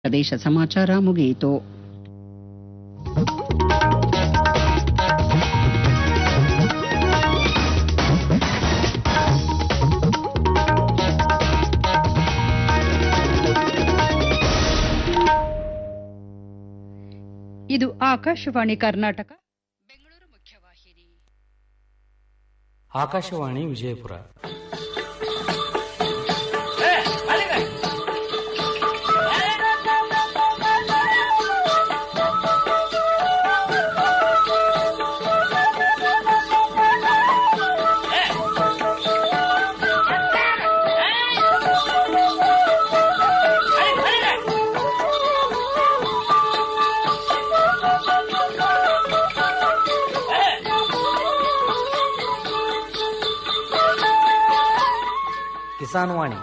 ಪ್ರದೇಶ ಸಮಾಚಾರ ಮುಗಿಯಿತು ಇದು ಆಕಾಶವಾಣಿ ಕರ್ನಾಟಕ ಬೆಂಗಳೂರು ಮುಖ್ಯವಾಹಿನಿ ಆಕಾಶವಾಣಿ ವಿಜಯಪುರ ಕಿಸಾನ್ ವಾಣಿ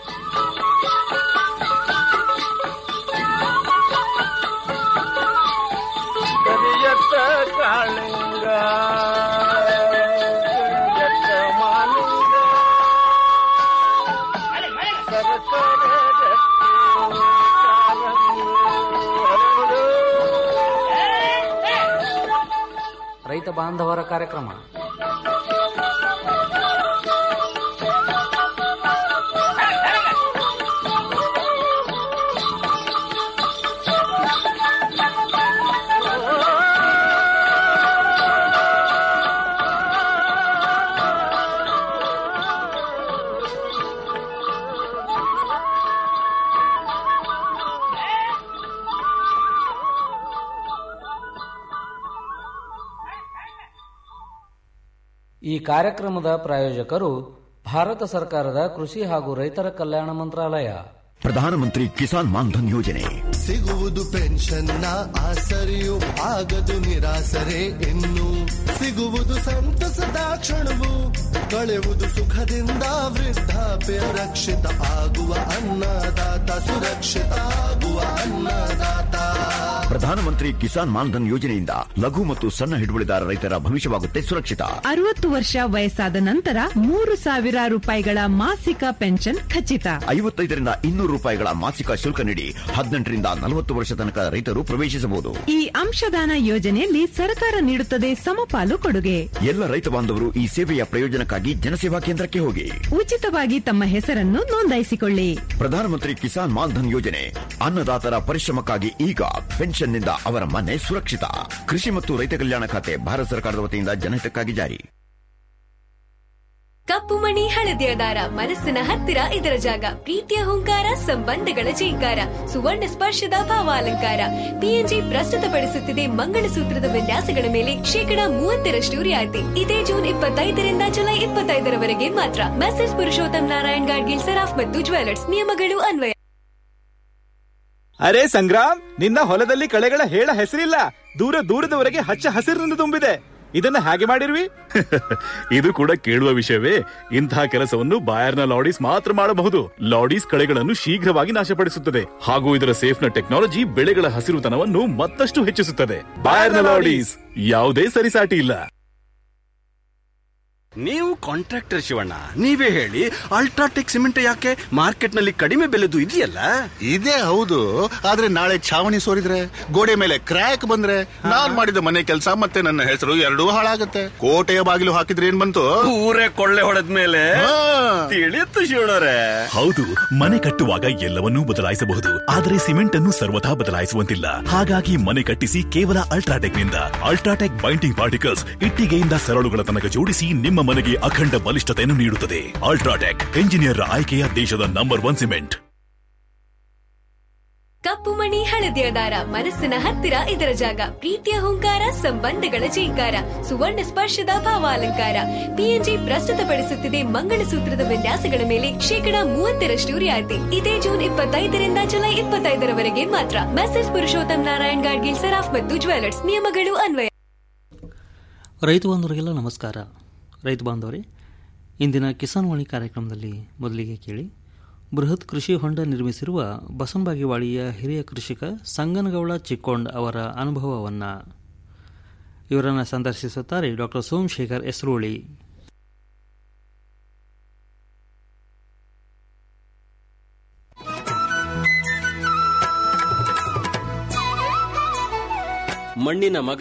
ಕರಿಯತ್ತ ಕಾಳಿಂಗ ಕರಿಯತ್ತ ಮಾಲಿಂಗ ಸರಸರ ಗಟ್ಟಿ ಕಾಲಂಗಿ ಹರಡು. ರೈತ ಬಾಂಧವರ ಕಾರ್ಯಕ್ರಮ ಈ ಕಾರ್ಯಕ್ರಮದ ಪ್ರಾಯೋಜಕರು ಭಾರತ ಸರ್ಕಾರದ ಕೃಷಿ ಹಾಗೂ ರೈತರ ಕಲ್ಯಾಣ ಮಂತ್ರಾಲಯ ಪ್ರಧಾನಮಂತ್ರಿ ಕಿಸಾನ್ ಮಾನ್ಧನ್ ಯೋಜನೆ ಸಿಗುವುದು ಪೆನ್ಷನ್ನ ಆಸರೆಯು ಆಗದು ನಿರಾಸರೆ ಇನ್ನು ಸಿಗುವುದು ಸಂತಸದ ಕ್ಷಣವು ಕಳೆಯುವುದು ಸುಖದಿಂದ ವೃದ್ಧಾಪ್ಯ ರಕ್ಷಿತ ಆಗುವ ಅನ್ನದಾತ ಸುರಕ್ಷಿತ ಆಗುವ ಅನ್ನದಾತ ಪ್ರಧಾನಮಂತ್ರಿ ಕಿಸಾನ್ ಮಾನ್ಧನ್ ಯೋಜನೆಯಿಂದ ಲಘು ಮತ್ತು ಸಣ್ಣ ಹಿಡುವಳಿದಾರ ರೈತರ ಭವಿಷ್ಯವಾಗುತ್ತೆ ಸುರಕ್ಷಿತ ಅರವತ್ತು ವರ್ಷ ವಯಸ್ಸಾದ ನಂತರ ಮೂರು ಸಾವಿರ ರೂಪಾಯಿಗಳ ಮಾಸಿಕ ಪೆನ್ಷನ್ ಖಚಿತ ಐವತ್ತೈದರಿಂದ ಇನ್ನೂರು ರೂಪಾಯಿಗಳ ಮಾಸಿಕ ಶುಲ್ಕ ನೀಡಿ ಹದಿನೆಂಟರಿಂದ ನಲವತ್ತು ವರ್ಷ ತನಕ ರೈತರು ಪ್ರವೇಶಿಸಬಹುದು ಈ ಅಂಶದಾನ ಯೋಜನೆಯಲ್ಲಿ ಸರ್ಕಾರ ನೀಡುತ್ತದೆ ಸಮಪಾಲು ಕೊಡುಗೆ ಎಲ್ಲ ರೈತ ಬಾಂಧವರು ಈ ಸೇವೆಯ ಪ್ರಯೋಜನಕ್ಕಾಗಿ ಜನಸೇವಾ ಕೇಂದ್ರಕ್ಕೆ ಹೋಗಿ ಉಚಿತವಾಗಿ ತಮ್ಮ ಹೆಸರನ್ನು ನೋಂದಾಯಿಸಿಕೊಳ್ಳಿ ಪ್ರಧಾನಮಂತ್ರಿ ಕಿಸಾನ್ ಮಾನ್ಧನ್ ಯೋಜನೆ ಅನ್ನದಾತರ ಪರಿಶ್ರಮಕ್ಕಾಗಿ ಈಗ ಪೆನ್ಷನ್ನಿಂದ ಅವರ ಮನೆ ಸುರಕ್ಷಿತ ಕೃಷಿ ಮತ್ತು ರೈತ ಕಲ್ಯಾಣ ಖಾತೆ ಭಾರತ ಸರ್ಕಾರದ ವತಿಯಿಂದ ಜನಹಿತಕ್ಕಾಗಿ ಜಾರಿ ಕಪ್ಪು ಮಣಿ ಹಳದಿಯ ದಾರ ಮನಸ್ಸಿನ ಹತ್ತಿರ ಇದರ ಜಾಗ ಪ್ರೀತಿಯ ಹುಂಕಾರ ಸಂಬಂಧಗಳ ಜೀಂಕಾರ ಸುವರ್ಣ ಸ್ಪರ್ಶದ ಭಾವಾಲಂಕಾರ ಪಿಎನ್ಜಿ ಪ್ರಸ್ತುತಪಡಿಸುತ್ತಿದೆ ಮಂಗಳಸೂತ್ರದ ವಿನ್ಯಾಸಗಳ ಮೇಲೆ ಶೇಕಡ ಮೂವತ್ತರಷ್ಟು ರಿಯಾಯಿತಿ ಇದೇ ಜೂನ್ ಇಪ್ಪತ್ತೈದರಿಂದ ಜುಲೈ ಇಪ್ಪತ್ತೈದರವರೆಗೆ ಮಾತ್ರ ಮೆಸೇಜ್ ಪುರುಷೋತ್ತಮ್ ನಾರಾಯಣ್ ಗಾಡ್ಗಿಲ್ ಸರಾಫ್ ಮತ್ತು ಜ್ಯುವೆಲರ್ಸ್ ನಿಯಮಗಳು ಅನ್ವಯ ಅರೆ ಸಂಗ್ರಾಮ್ ನಿನ್ನ ಹೊಲದಲ್ಲಿ ಕಳೆಗಳ ಹೇಳ ಹೆಸರಿಲ್ಲ ದೂರ ದೂರದವರೆಗೆ ಹಚ್ಚ ಹಸಿರಿನಿಂದ ತುಂಬಿದೆ ಇದನ್ನ ಹಾಗೆ ಮಾಡಿರ್ವಿ ಇದು ಕೂಡ ಕೇಳುವ ವಿಷಯವೇ ಇಂತಹ ಕೆಲಸವನ್ನು ಬಾಯರ್ನ ಲಾಡೀಸ್ ಮಾತ್ರ ಮಾಡಬಹುದು ಲಾಡೀಸ್ ಕಳೆಗಳನ್ನು ಶೀಘ್ರವಾಗಿ ನಾಶಪಡಿಸುತ್ತದೆ ಹಾಗೂ ಇದರ ಸೇಫ್ನ ಟೆಕ್ನಾಲಜಿ ಬೆಳೆಗಳ ಹಸಿರುತನವನ್ನು ಮತ್ತಷ್ಟು ಹೆಚ್ಚಿಸುತ್ತದೆ ಬಾಯರ್ನ ಲಾಡೀಸ್ ಯಾವುದೇ ಸರಿಸಾಟಿ ಇಲ್ಲ ನೀವು ಕಾಂಟ್ರಾಕ್ಟರ್ ಶಿವಣ್ಣ ನೀವೇ ಹೇಳಿ ಅಲ್ಟ್ರಾಟೆಕ್ ಸಿಮೆಂಟ್ ಯಾಕೆ ಮಾರ್ಕೆಟ್ ನಲ್ಲಿ ಕಡಿಮೆ ಬೆಲೆದು ಇದೆಯಲ್ಲ ಇದೇ ಹೌದು ಆದ್ರೆ ನಾಳೆ ಛಾವಣಿ ಸೋರಿದ್ರೆ ಗೋಡೆ ಮೇಲೆ ಕ್ರ್ಯಾಕ್ ಬಂದ್ರೆ ನಾನ್ ಮಾಡಿದ ಮನೆ ಕೆಲಸ ಮತ್ತೆ ನನ್ನ ಹೆಸರು ಎರಡೂ ಹಾಳಾಗತ್ತೆ ಕೋಟೆಯ ಬಾಗಿಲು ಹಾಕಿದ್ರೆ ಏನ್ ಬಂತು ಊರೇ ಕೊಳ್ಳೆ ಹೊಡೆದ ಮೇಲೆ ತಿಳಿಯುತ್ತು ಶಿವಣ್ಣರೇ ಹೌದು ಮನೆ ಕಟ್ಟುವಾಗ ಎಲ್ಲವನ್ನೂ ಬದಲಾಯಿಸಬಹುದು ಆದರೆ ಸಿಮೆಂಟ್ ಅನ್ನು ಸರ್ವಥಾ ಬದಲಾಯಿಸುವಂತಿಲ್ಲ ಹಾಗಾಗಿ ಮನೆ ಕಟ್ಟಿಸಿ ಕೇವಲ ಅಲ್ಟ್ರಾಟೆಕ್ ನಿಂದ ಅಲ್ಟ್ರಾಟೆಕ್ ಬೈಂಡಿಂಗ್ ಪಾರ್ಟಿಕಲ್ಸ್ ಇಟ್ಟಿಗೆಯಿಂದ ಸರಳುಗಳ ತನಕ ಜೋಡಿಸಿ ನಿಮ್ಮ ಮನೆಗೆ ಅಖಂಡ ಬಲಿಷ್ಠತೆಯನ್ನು ನೀಡುತ್ತದೆ ಅಲ್ಟ್ರಾಟೆಕ್ ಎಂಜಿನಿಯರ್ ಆಯ್ಕೆಯ ದೇಶದ ನಂಬರ್ ಒನ್ ಸಿಮೆಂಟ್ ಕಪ್ಪು ಮಣಿ ಹಳದಿಯ ದಾರ ಮನಸ್ಸಿನ ಹತ್ತಿರ ಇದರ ಜಾಗ ಪ್ರೀತಿಯ ಹುಂಕಾರ ಸಂಬಂಧಗಳ ಜೀಂಕಾರ ಸುವರ್ಣ ಸ್ಪರ್ಶದ ಭಾವಾಲಂಕಾರ ಪಿಎನ್ಜಿ ಪ್ರಸ್ತುತಪಡಿಸುತ್ತಿದೆ ಮಂಗಳಸೂತ್ರದ ವಿನ್ಯಾಸಗಳ ಮೇಲೆ ಶೇಕಡ ಮೂವತ್ತರಷ್ಟು ರಿಯಾಯಿತಿ ಇದೇ ಜೂನ್ ಇಪ್ಪತ್ತೈದರಿಂದ ಜುಲೈ ಇಪ್ಪತ್ತೈದರವರೆಗೆ ಮಾತ್ರ ಮೆಸೇಜ್ ಪುರುಷೋತ್ತಮ್ ನಾರಾಯಣ್ ಗಾಡ್ಗಿಲ್ ಸರಾಫ್ ಮತ್ತು ಜ್ಯುವೆಲರ್ಸ್ ನಿಯಮಗಳು ಅನ್ವಯ ರೈತ ಬಾಂಧವರಿಗೆಲ್ಲ ನಮಸ್ಕಾರ ರೈತ ಬಾಂಧವರೇ ಇಂದಿನ ಕಿಸಾನ್ ವಾಣಿ ಕಾರ್ಯಕ್ರಮದಲ್ಲಿ ಮೊದಲಿಗೆ ಕೇಳಿ ಬೃಹತ್ ಕೃಷಿ ಹೊಂಡ ನಿರ್ಮಿಸಿರುವ ಬಸವನಬಾಗೇವಾಡಿಯ ಹಿರಿಯ ಕೃಷಿಕ ಸಂಗನಗೌಡ ಚಿಕ್ಕೋಂಡ್ ಅವರ ಅನುಭವವನ್ನು ಇವರನ್ನು ಸಂದರ್ಶಿಸುತ್ತಾರೆ ಡಾಕ್ಟರ್ ಸೋಮಶೇಖರ್ ಎಸ್ರೋಳಿ ಮಣ್ಣಿನ ಮಗ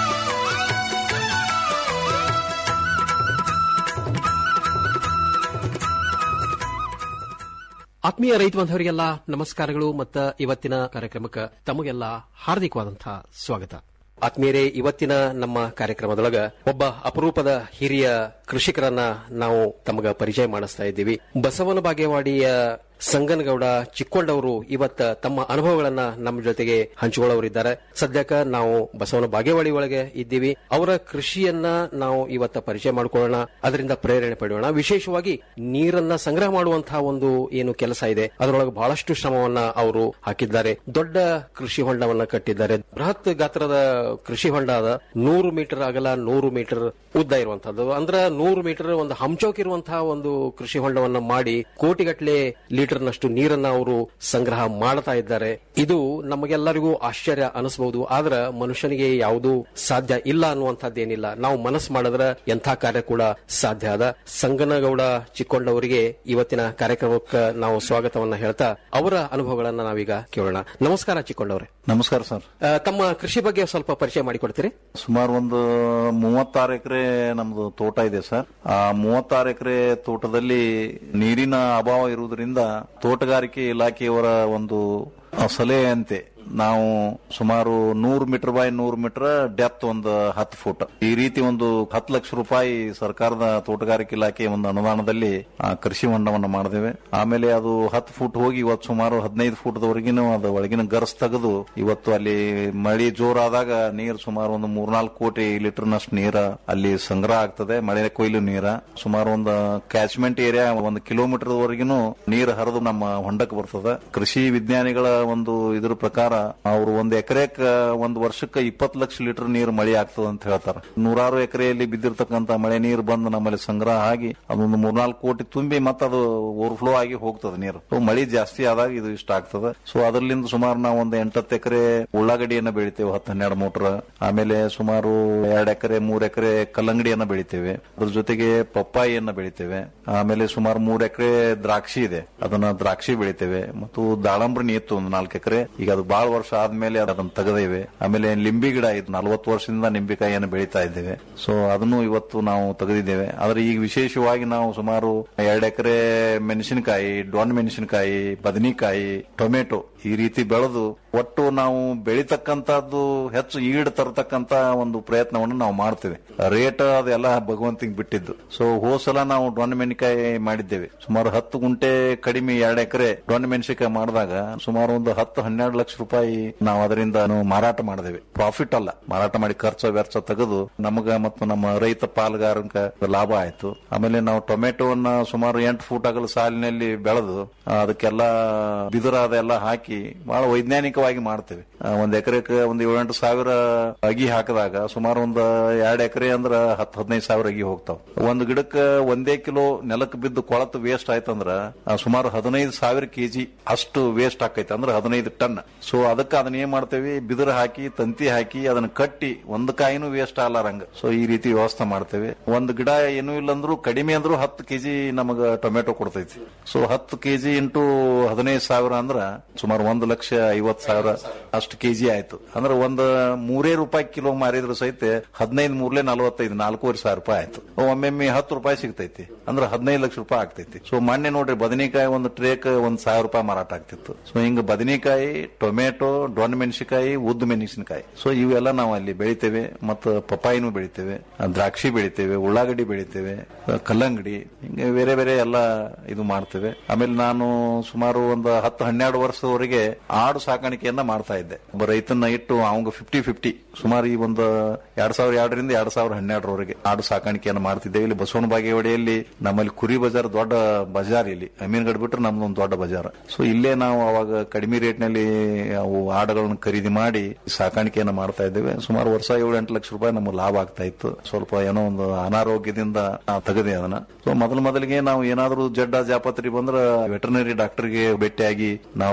ಆತ್ಮೀಯ ರೈತ ಬಾಂಧವರಿಗೆಲ್ಲ ನಮಸ್ಕಾರಗಳು ಮತ್ತು ಇವತ್ತಿನ ಕಾರ್ಯಕ್ರಮಕ್ಕೆ ತಮಗೆಲ್ಲ ಹಾರ್ದಿಕವಾದಂತಹ ಸ್ವಾಗತ ಆತ್ಮೀಯರೇ ಇವತ್ತಿನ ನಮ್ಮ ಕಾರ್ಯಕ್ರಮದೊಳಗ ಒಬ್ಬ ಅಪರೂಪದ ಹಿರಿಯ ಕೃಷಿಕರನ್ನ ನಾವು ತಮಗ ಪರಿಚಯ ಮಾಡಿಸ್ತಾ ಇದ್ದೀವಿ ಬಸವನ ಬಾಗೇವಾಡಿಯ ಸಂಗನಗೌಡ ಚಿಕ್ಕೊಂಡವರು ಇವತ್ತ ತಮ್ಮ ಅನುಭವಗಳನ್ನ ನಮ್ಮ ಜೊತೆಗೆ ಹಂಚಿಕೊಳ್ಳೋರಿದ್ದಾರೆ ಸದ್ಯಕ್ಕ ನಾವು ಬಸವನ ಬಾಗೇವಾಡಿ ಒಳಗೆ ಇದ್ದೀವಿ ಅವರ ಕೃಷಿಯನ್ನ ನಾವು ಇವತ್ತ ಪರಿಚಯ ಮಾಡಿಕೊಳ್ಳೋಣ ಅದರಿಂದ ಪ್ರೇರಣೆ ಪಡೆಯೋಣ ವಿಶೇಷವಾಗಿ ನೀರನ್ನ ಸಂಗ್ರಹ ಮಾಡುವಂತಹ ಒಂದು ಏನು ಕೆಲಸ ಇದೆ ಅದರೊಳಗೆ ಬಹಳಷ್ಟು ಶ್ರಮವನ್ನ ಅವರು ಹಾಕಿದ್ದಾರೆ ದೊಡ್ಡ ಕೃಷಿ ಹೊಂಡವನ್ನ ಕಟ್ಟಿದ್ದಾರೆ ಬೃಹತ್ ಗಾತ್ರದ ಕೃಷಿ ಹೊಂಡ ಅದ ನೂರು ಮೀಟರ್ ಅಗಲ ನೂರು ಮೀಟರ್ ಉದ್ದ ಇರುವಂತದ್ದು ಅಂದ್ರ ನೂರು ಮೀಟರ್ ಒಂದು ಹಂಚೋಕ್ ಇರುವಂತಹ ಒಂದು ಕೃಷಿ ಹೊಂಡವನ್ನ ಮಾಡಿ ಕೋಟಿಗಟ್ಟಲೆ ಲೀಟರ್ನಷ್ಟು ನೀರನ್ನ ಅವರು ಸಂಗ್ರಹ ಮಾಡ್ತಾ ಇದ್ದಾರೆ ಇದು ನಮಗೆಲ್ಲರಿಗೂ ಆಶ್ಚರ್ಯ ಅನಿಸಬಹುದು ಆದ್ರ ಮನುಷ್ಯನಿಗೆ ಯಾವುದೂ ಸಾಧ್ಯ ಇಲ್ಲ ಅನ್ನುವಂಥದ್ದೇನಿಲ್ಲ ನಾವು ಮನಸ್ಸು ಮಾಡಿದ್ರೆ ಎಂಥ ಕಾರ್ಯ ಕೂಡ ಸಾಧ್ಯ ಅದ ಸಂಗನಗೌಡ ಚಿಕ್ಕೊಂಡವರಿಗೆ ಇವತ್ತಿನ ಕಾರ್ಯಕ್ರಮಕ್ಕೆ ನಾವು ಸ್ವಾಗತವನ್ನ ಹೇಳ್ತಾ ಅವರ ಅನುಭವಗಳನ್ನ ನಾವೀಗ ಕೇಳೋಣ ನಮಸ್ಕಾರ ಚಿಕ್ಕೊಂಡವ್ರೆ ನಮಸ್ಕಾರ ಸರ್ ಆ, ತಮ್ಮ ಕೃಷಿ ಬಗ್ಗೆ ಸ್ವಲ್ಪ ಪರಿಚಯ ಮಾಡಿಕೊಡ್ತೀರಿ ಸುಮಾರು ಒಂದು ಮೂವತ್ತಾರು ಎಕರೆ ನಮ್ದು ತೋಟ ಇದೆ ಸರ್ ಆ ಮೂವತ್ತಾರು ಎಕರೆ ತೋಟದಲ್ಲಿ ನೀರಿನ ಅಭಾವ ಇರುವುದರಿಂದ ತೋಟಗಾರಿಕೆ ಇಲಾಖೆಯವರ ಒಂದು ಆ, ಸಲಹೆಯಂತೆ ನಾವು ಸುಮಾರು ನೂರು ಮೀಟರ್ ಬೈ ನೂರು ಮೀಟರ್ ಡೆಪ್ತ್ ಒಂದು ಹತ್ತು ಫುಟ್ ಈ ರೀತಿ ಒಂದು ಹತ್ತು ಲಕ್ಷ ರೂಪಾಯಿ ಸರ್ಕಾರದ ತೋಟಗಾರಿಕೆ ಇಲಾಖೆ ಒಂದು ಅನುದಾನದಲ್ಲಿ ಆ, ಕೃಷಿ ಹೊಂಡವನ್ನು ಮಾಡಿದ್ದೇವೆ ಆಮೇಲೆ ಅದು ಹತ್ತು ಫುಟ್ ಹೋಗಿ ಇವತ್ತು ಸುಮಾರು ಹದಿನೈದು ಫುಟ್ದವರೆಗಿನೂ ಅದು ಒಳಗಿನ ಗರ್ಸ್ ತೆಗೆದು ಇವತ್ತು ಅಲ್ಲಿ ಮಳೆ ಜೋರಾದಾಗ ನೀರು ಸುಮಾರು ಒಂದು ಮೂರ್ನಾಲ್ಕು ಕೋಟಿ ಲೀಟರ್ನಷ್ಟು ನೀರ ಅಲ್ಲಿ ಸಂಗ್ರಹ ಆಗ್ತದೆ ಮಳೆ ಕೊಯ್ಲು ನೀರ ಸುಮಾರು ಒಂದು ಕ್ಯಾಚ್ಮೆಂಟ್ ಏರಿಯಾ ಒಂದು ಕಿಲೋಮೀಟರ್ ವರೆಗಿನೂ ನೀರು ಹರಿದು ನಮ್ಮ ಹೊಂಡಕ್ಕೆ ಬರ್ತದೆ ಕೃಷಿ ವಿಜ್ಞಾನಿಗಳ ಒಂದು ಇದ್ರ ಪ್ರಕಾರ ಅವರು ಒಂದು ಎಕರೆಕ್ ಒಂದು ವರ್ಷಕ್ಕೆ ಇಪ್ಪತ್ತು ಲಕ್ಷ ಲೀಟರ್ ನೀರು ಮಳೆ ಆಗ್ತದೆ ಅಂತ ಹೇಳ್ತಾರೆ ನೂರಾರು ಎಕರೆಯಲ್ಲಿ ಬಿದ್ದಿರ್ತಕ್ಕಂತ ಮಳೆ ನೀರು ಬಂದು ನಮ್ಮಲ್ಲಿ ಸಂಗ್ರಹ ಆಗಿ ಅದೊಂದು ಮೂರ್ನಾಲ್ಕು ಕೋಟಿ ತುಂಬಿ ಮತ್ತೆ ಅದು ಓವರ್ಫ್ಲೋ ಆಗಿ ಹೋಗ್ತದೆ ನೀರು ಸೊ ಮಳೆ ಜಾಸ್ತಿ ಆದಾಗ ಇದು ಇಷ್ಟ ಆಗ್ತದೆ ಸೊ ಅದರಲ್ಲಿಂದ ಸುಮಾರು ನಾವು ಒಂದು ಎಂಟತ್ತು ಎಕರೆ ಉಳ್ಳಾಗಡ್ಡಿಯನ್ನ ಬೆಳಿತೇವೆ ಹತ್ತು ಹನ್ನೆರಡು ಮೋಟರ್ ಆಮೇಲೆ ಸುಮಾರು ಎರಡು ಎಕರೆ ಮೂರ್ ಎಕರೆ ಕಲ್ಲಂಗಡಿಯನ್ನ ಬೆಳಿತೇವೆ ಅದ್ರ ಜೊತೆಗೆ ಪಪ್ಪಾಯಿಯನ್ನ ಬೆಳಿತೇವೆ ಆಮೇಲೆ ಸುಮಾರು ಮೂರ್ ಎಕರೆ ದ್ರಾಕ್ಷಿ ಇದೆ ಅದನ್ನ ದ್ರಾಕ್ಷಿ ಬೆಳಿತೇವೆ ಮತ್ತು ದಾಳಂಬ್ರಿ ಇತ್ತು ಒಂದು ನಾಲ್ಕು ಎಕರೆ ಈಗ ಅದು ಬಹಳ ವರ್ಷ ಆದ್ಮೇಲೆ ಅದನ್ನ ತೆಗೆದೇವೆ ಆಮೇಲೆ ಲಿಂಬಿ ಗಿಡ ಇತ್ತು ನಲವತ್ತು ವರ್ಷದಿಂದ ನಿಂಬಿಕಾಯಿಯನ್ನು ಬೆಳೀತಾ ಇದ್ದೇವೆ ಸೊ ಅದನ್ನು ಇವತ್ತು ನಾವು ತೆಗೆದಿದ್ದೇವೆ ಆದ್ರೆ ಈಗ ವಿಶೇಷವಾಗಿ ನಾವು ಸುಮಾರು ಎರಡು ಎಕರೆ ಮೆಣಸಿನಕಾಯಿ ಡೊಣ್ ಮೆಣಸಿನಕಾಯಿ ಬದನೆಕಾಯಿ ಟೊಮೆಟೊ ಈ ರೀತಿ ಬೆಳೆದು ಒಟ್ಟು ನಾವು ಬೆಳಿತಕ್ಕಂತದ್ದು ಹೆಚ್ಚು ಈಡ್ ತರತಕ್ಕಂತ ಒಂದು ಪ್ರಯತ್ನವನ್ನು ನಾವು ಮಾಡ್ತೇವೆ ರೇಟ್ ಅದೆಲ್ಲ ಭಗವಂತಿಗೆ ಬಿಟ್ಟಿದ್ದು ಸೊ ಹೋಸಲ ನಾವು ಡೊಣ್ ಮೆಣಸಿನಕಾಯಿ ಮಾಡಿದ್ದೇವೆ ಸುಮಾರು ಹತ್ತು ಗುಂಟೆ ಕಡಿಮೆ ಎರಡು ಎಕರೆ ಡೊಣ್ ಮೆಣಸಿನಕಾಯಿ ಮಾಡಿದಾಗ ಸುಮಾರು ಒಂದು ಹತ್ತು ಹನ್ನೆರಡು ಲಕ್ಷ ರೂಪಾಯಿ ನಾವು ಅದರಿಂದ ನಾವು ಮಾರಾಟ ಮಾಡಿದೇವೆ ಪ್ರಾಫಿಟ್ ಅಲ್ಲ ಮಾರಾಟ ಮಾಡಿ ಖರ್ಚು ವೆಚ್ಚ ತೆಗೆದು ನಮಗ ಮತ್ತು ನಮ್ಮ ರೈತ ಪಾಲ್ಗಾರಕ ಲಾಭ ಆಯ್ತು ಆಮೇಲೆ ನಾವು ಟೊಮೆಟೊವನ್ನ ಸುಮಾರು ಎಂಟು ಫೂಟ್ ಆಗಲು ಸಾಲಿನಲ್ಲಿ ಬೆಳೆದು ಆ, ಅದಕ್ಕೆಲ್ಲ ಬಿದಿರ ಅದೆಲ್ಲ ಹಾಕಿ ಬಹಳ ವೈಜ್ಞಾನಿಕವಾಗಿ ಮಾಡ್ತೇವೆ ಆ, ಒಂದ್ ಎಕರೆಗೆ ಒಂದು ಏಳೆಂಟು ಸಾವಿರ ಅಗಿ ಹಾಕಿದಾಗ ಸುಮಾರು ಒಂದು ಎರಡು ಎಕರೆ ಅಂದ್ರ ಹತ್ತು ಹದಿನೈದು ಸಾವಿರ ಅಗಿ ಹೋಗ್ತಾವ ಒಂದು ಗಿಡಕ್ಕೆ ಒಂದೇ ಕಿಲೋ ನೆಲಕ್ಕೆ ಬಿದ್ದು ಕೊಳತು ವೇಸ್ಟ್ ಆಯ್ತಂದ್ರ ಆ, ಸುಮಾರು ಹದಿನೈದು ಸಾವಿರ ಕೆಜಿ ಅಷ್ಟು ವೇಸ್ಟ್ ಆಕೈತೆ ಅಂದ್ರೆ ಹದಿನೈದು ಟನ್ ಸೊ ಅದಕ್ಕೆ ಅದನ್ನ ಏನ್ ಮಾಡ್ತೇವೆ ಬಿದಿರು ಹಾಕಿ ತಂತಿ ಹಾಕಿ ಅದನ್ನ ಕಟ್ಟಿ ಒಂದು ಕಾಯಿನೂ ವೇಸ್ಟ್ ಆಗಲಾರಂಗ ಸೊ ಈ ರೀತಿ ವ್ಯವಸ್ಥೆ ಮಾಡ್ತೇವೆ ಒಂದು ಗಿಡ ಏನೂ ಇಲ್ಲ ಅಂದ್ರೂ ಕಡಿಮೆ ಅಂದ್ರೂ ಹತ್ತು ಕೆಜಿ ನಮಗ ಟೊಮೆಟೊ ಕೊಡ್ತೈತಿ ಸೊ ಹತ್ತು ಕೆಜಿ ಇಂಟು ಹದಿನೈದು ಸಾವಿರ ಅಂದ್ರ ಸುಮಾರು ಒಂದು ಲಕ್ಷ ಐವತ್ ಸಾವಿರ ಅಷ್ಟು ಕೆಜಿ ಆಯ್ತು ಅಂದ್ರೆ ಒಂದು ಮೂರೇ ರೂಪಾಯಿ ಕಿಲೋ ಮಾರಿದ್ರು ಸಹಿತ ಹದಿನೈದು ಮೂರ್ಲೆ ನಲವತ್ತೈದು ನಾಲ್ಕೂವರೆ ಸಾವಿರ ರೂಪಾಯಿ ಆಯ್ತು ಒಮ್ಮೊಮ್ಮೆ ಹತ್ತು ರೂಪಾಯಿ ಸಿಗ್ತೈತಿ ಅಂದ್ರೆ ಹದಿನೈದು ಲಕ್ಷ ರೂಪಾಯಿ ಆಗ್ತೈತಿ ಸೊ ಮೊನ್ನೆ ನೋಡ್ರಿ ಬದನೆಕಾಯಿ ಒಂದು ಟ್ರೇಕ್ ಒಂದ್ ಸಾವಿರ ರೂಪಾಯಿ ಮಾರಾಟ ಆಗ್ತಿತ್ತು ಸೊ ಹಿಂಗ ಬದನೆಕಾಯಿ ಟೊಮೆಟೊ ಡೊಣ್ ಮೆಣಸಿನಕಾಯಿ ಉದ್ದು ಮೆಣಸಿನಕಾಯಿ ಸೊ ಇವೆಲ್ಲ ನಾವು ಅಲ್ಲಿ ಬೆಳಿತೇವೆ ಮತ್ತು ಪಪ್ಪಾಯಿನೂ ಬೆಳಿತೇವೆ ಆ, ದ್ರಾಕ್ಷಿ ಬೆಳಿತೇವೆ ಉಳ್ಳಾಗಡ್ಡಿ ಬೆಳಿತೇವೆ ಆ, ಕಲ್ಲಂಗಡಿ ಹಿಂಗೆ ಬೇರೆ ಬೇರೆ ಎಲ್ಲ ಇದು ಮಾಡ್ತೇವೆ ಆಮೇಲೆ ನಾನು ಸುಮಾರು ಒಂದು ಹತ್ತು ಹನ್ನೆರಡು ವರ್ಷದವರೆಗೆ ಆಡು ಸಾಕಾಣಿಕೆಯನ್ನ ಮಾಡ್ತಾ ಇದ್ದೆ ಒಬ್ಬ ರೈತನ ಇಟ್ಟು ಅವಂಗ ಫಿಫ್ಟಿ ಫಿಫ್ಟಿ ಸುಮಾರು ಈ ಒಂದು ಎರಡ್ ಸಾವಿರ ಎರಡರಿಂದ ಎರಡ್ ಸಾವಿರ ಹನ್ನೆರಡರವರೆಗೆ ಆಡು ಸಾಕಾಣಿಕೆಯನ್ನು ಮಾಡ್ತಿದ್ದೇವೆ ಇಲ್ಲಿ ಬಸವನ ಬಾಗೇವಾಡಿಯಲ್ಲಿ ನಮ್ಮಲ್ಲಿ ಕುರಿ ಬಜಾರ್ ದೊಡ್ಡ ಬಜಾರ್ ಇಲ್ಲಿ ಅಮೀನ್ಗಡ್ ಬಿಟ್ರೆ ನಮ್ದು ಒಂದು ದೊಡ್ಡ ಬಜಾರ್ ಸೊ ಇಲ್ಲೇ ನಾವು ಅವಾಗ ಕಡಿಮೆ ರೇಟ್ ನಲ್ಲಿ ಅವು ಆಡುಗಳನ್ನು ಖರೀದಿ ಮಾಡಿ ಸಾಕಾಣಿಕೆಯನ್ನು ಮಾಡ್ತಾ ಇದ್ದೇವೆ ಸುಮಾರು ವರ್ಷ ಏಳು ಎಂಟು ಲಕ್ಷ ರೂಪಾಯಿ ನಮಗೆ ಲಾಭ ಆಗ್ತಾ ಇತ್ತು ಸ್ವಲ್ಪ ಏನೋ ಒಂದು ಅನಾರೋಗ್ಯದಿಂದ ನಾವು ತೆಗೆದೆ ಅದನ್ನ ಸೊ ಮೊದಲು ಮೊದಲಿಗೆ ನಾವು ಏನಾದರೂ ಜಡ್ಡ ಜಾಪತ್ರಿ ಬಂದ್ರೆ ವೆಟರ್ನರಿ ಡಾಕ್ಟರ್ಗೆ ಭೇಟಿಯಾಗಿ ನಾವು ಅವ್ರಿಗೆ ಮಾಹಿತಿ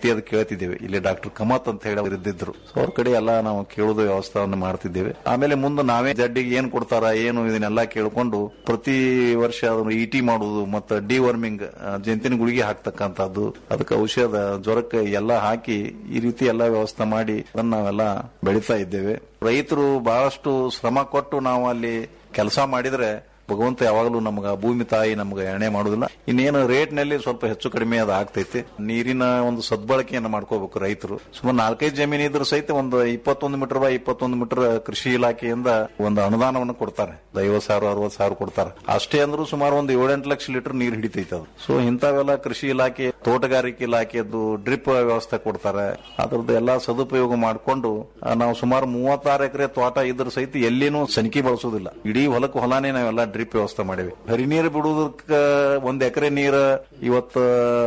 ಮಾಹಿತಿ ಅದು ಕೇಳ್ತಿದ್ದೇವೆ ಇಲ್ಲಿ ಡಾಕ್ಟರ್ ಕಮತ್ ಅಂತ ಹೇಳಿ ಅವ್ರು ಇದ್ದಿದ್ರು ಸೊ ಅವ್ರ ಕಡೆ ಎಲ್ಲ ನಾವು ಕೇಳೋದು ವ್ಯವಸ್ಥೆಯನ್ನು ಮಾಡ್ತಿದ್ದೇವೆ ಆಮೇಲೆ ಮುಂದೆ ನಾವೇ ಜಡ್ಡಿಗೆ ಏನ್ ಕೊಡ್ತಾರ ಏನು ಇದನ್ನೆಲ್ಲ ಕೇಳ್ಕೊಂಡು ಪ್ರತಿ ವರ್ಷ ಅದನ್ನು ಇಟಿ ಮಾಡುದು ಮತ್ತೆ ಡಿ ವರ್ಮಿಂಗ್ ಜಂತಿನ ಗುಳಿಗೆ ಹಾಕ್ತಕ್ಕಂಥದ್ದು ಅದಕ್ಕೆ ಔಷಧ ಜ್ವರಕ್ಕೆ ಎಲ್ಲ ಹಾಕಿ ಈ ರೀತಿ ಎಲ್ಲ ವ್ಯವಸ್ಥೆ ಮಾಡಿ ಅದನ್ನ ನಾವೆಲ್ಲ ಬೆಳೀತಾ ಇದ್ದೇವೆ ರೈತರು ಬಹಳಷ್ಟು ಶ್ರಮ ಕೊಟ್ಟು ನಾವು ಅಲ್ಲಿ ಕೆಲಸ ಮಾಡಿದ್ರೆ ಭಗವಂತ ಯಾವಾಗಲೂ ನಮ್ಗ ಭೂಮಿ ತಾಯಿ ನಮ್ಗೆ ಎಣೆ ಮಾಡುದಿಲ್ಲ ಇನ್ನೇನು ರೇಟ್ ನಲ್ಲಿ ಸ್ವಲ್ಪ ಹೆಚ್ಚು ಕಡಿಮೆ ಅದು ಆಗ್ತೈತಿ ನೀರಿನ ಒಂದು ಸದ್ಬಳಕೆಯನ್ನು ಮಾಡ್ಕೋಬೇಕು ರೈತರು ಸುಮಾರು ನಾಲ್ಕೈದು ಜಮೀನು ಇದ್ರ ಸಹಿತ ಒಂದು ಇಪ್ಪತ್ತೊಂದು ಮೀಟರ್ ಬೈ ಇಪ್ಪತ್ತೊಂದು ಮೀಟರ್ ಕೃಷಿ ಇಲಾಖೆಯಿಂದ ಒಂದು ಅನುದಾನವನ್ನು ಕೊಡ್ತಾರೆ ಐವತ್ ಸಾವಿರ ಅರವತ್ ಸಾವಿರ ಕೊಡ್ತಾರೆ ಅಷ್ಟೇ ಅಂದ್ರೂ ಸುಮಾರು ಒಂದು ಏಳೆಂಟು ಲಕ್ಷ ಲೀಟರ್ ನೀರು ಹಿಡಿತೈತೆ ಅದು ಸೊ ಇಂಥವೆಲ್ಲ ಕೃಷಿ ಇಲಾಖೆ ತೋಟಗಾರಿಕೆ ಇಲಾಖೆದ್ದು ಡ್ರಿಪ್ ವ್ಯವಸ್ಥೆ ಕೊಡ್ತಾರೆ ಅದ್ರದ್ದು ಎಲ್ಲಾ ಸದುಪಯೋಗ ಮಾಡಿಕೊಂಡು ನಾವು ಸುಮಾರು ಮೂವತ್ತಾರು ಎಕರೆ ತೋಟ ಇದ್ರ ಸಹಿತ ಎಲ್ಲಿನೂ ಸನಿಕೆ ಬಳಸೋದಿಲ್ಲ ಇಡೀ ಹೊಲಕ್ಕೆ ಹೊಲಾನೇ ನಾವೆಲ್ಲ ಡ್ರಿಪ್ ವ್ಯವಸ್ಥೆ ಮಾಡಿವಿ ಹರಿ ನೀರು ಬಿಡುವುದಕ್ಕೆ ಒಂದ್ ಎಕರೆ ನೀರು ಇವತ್ತು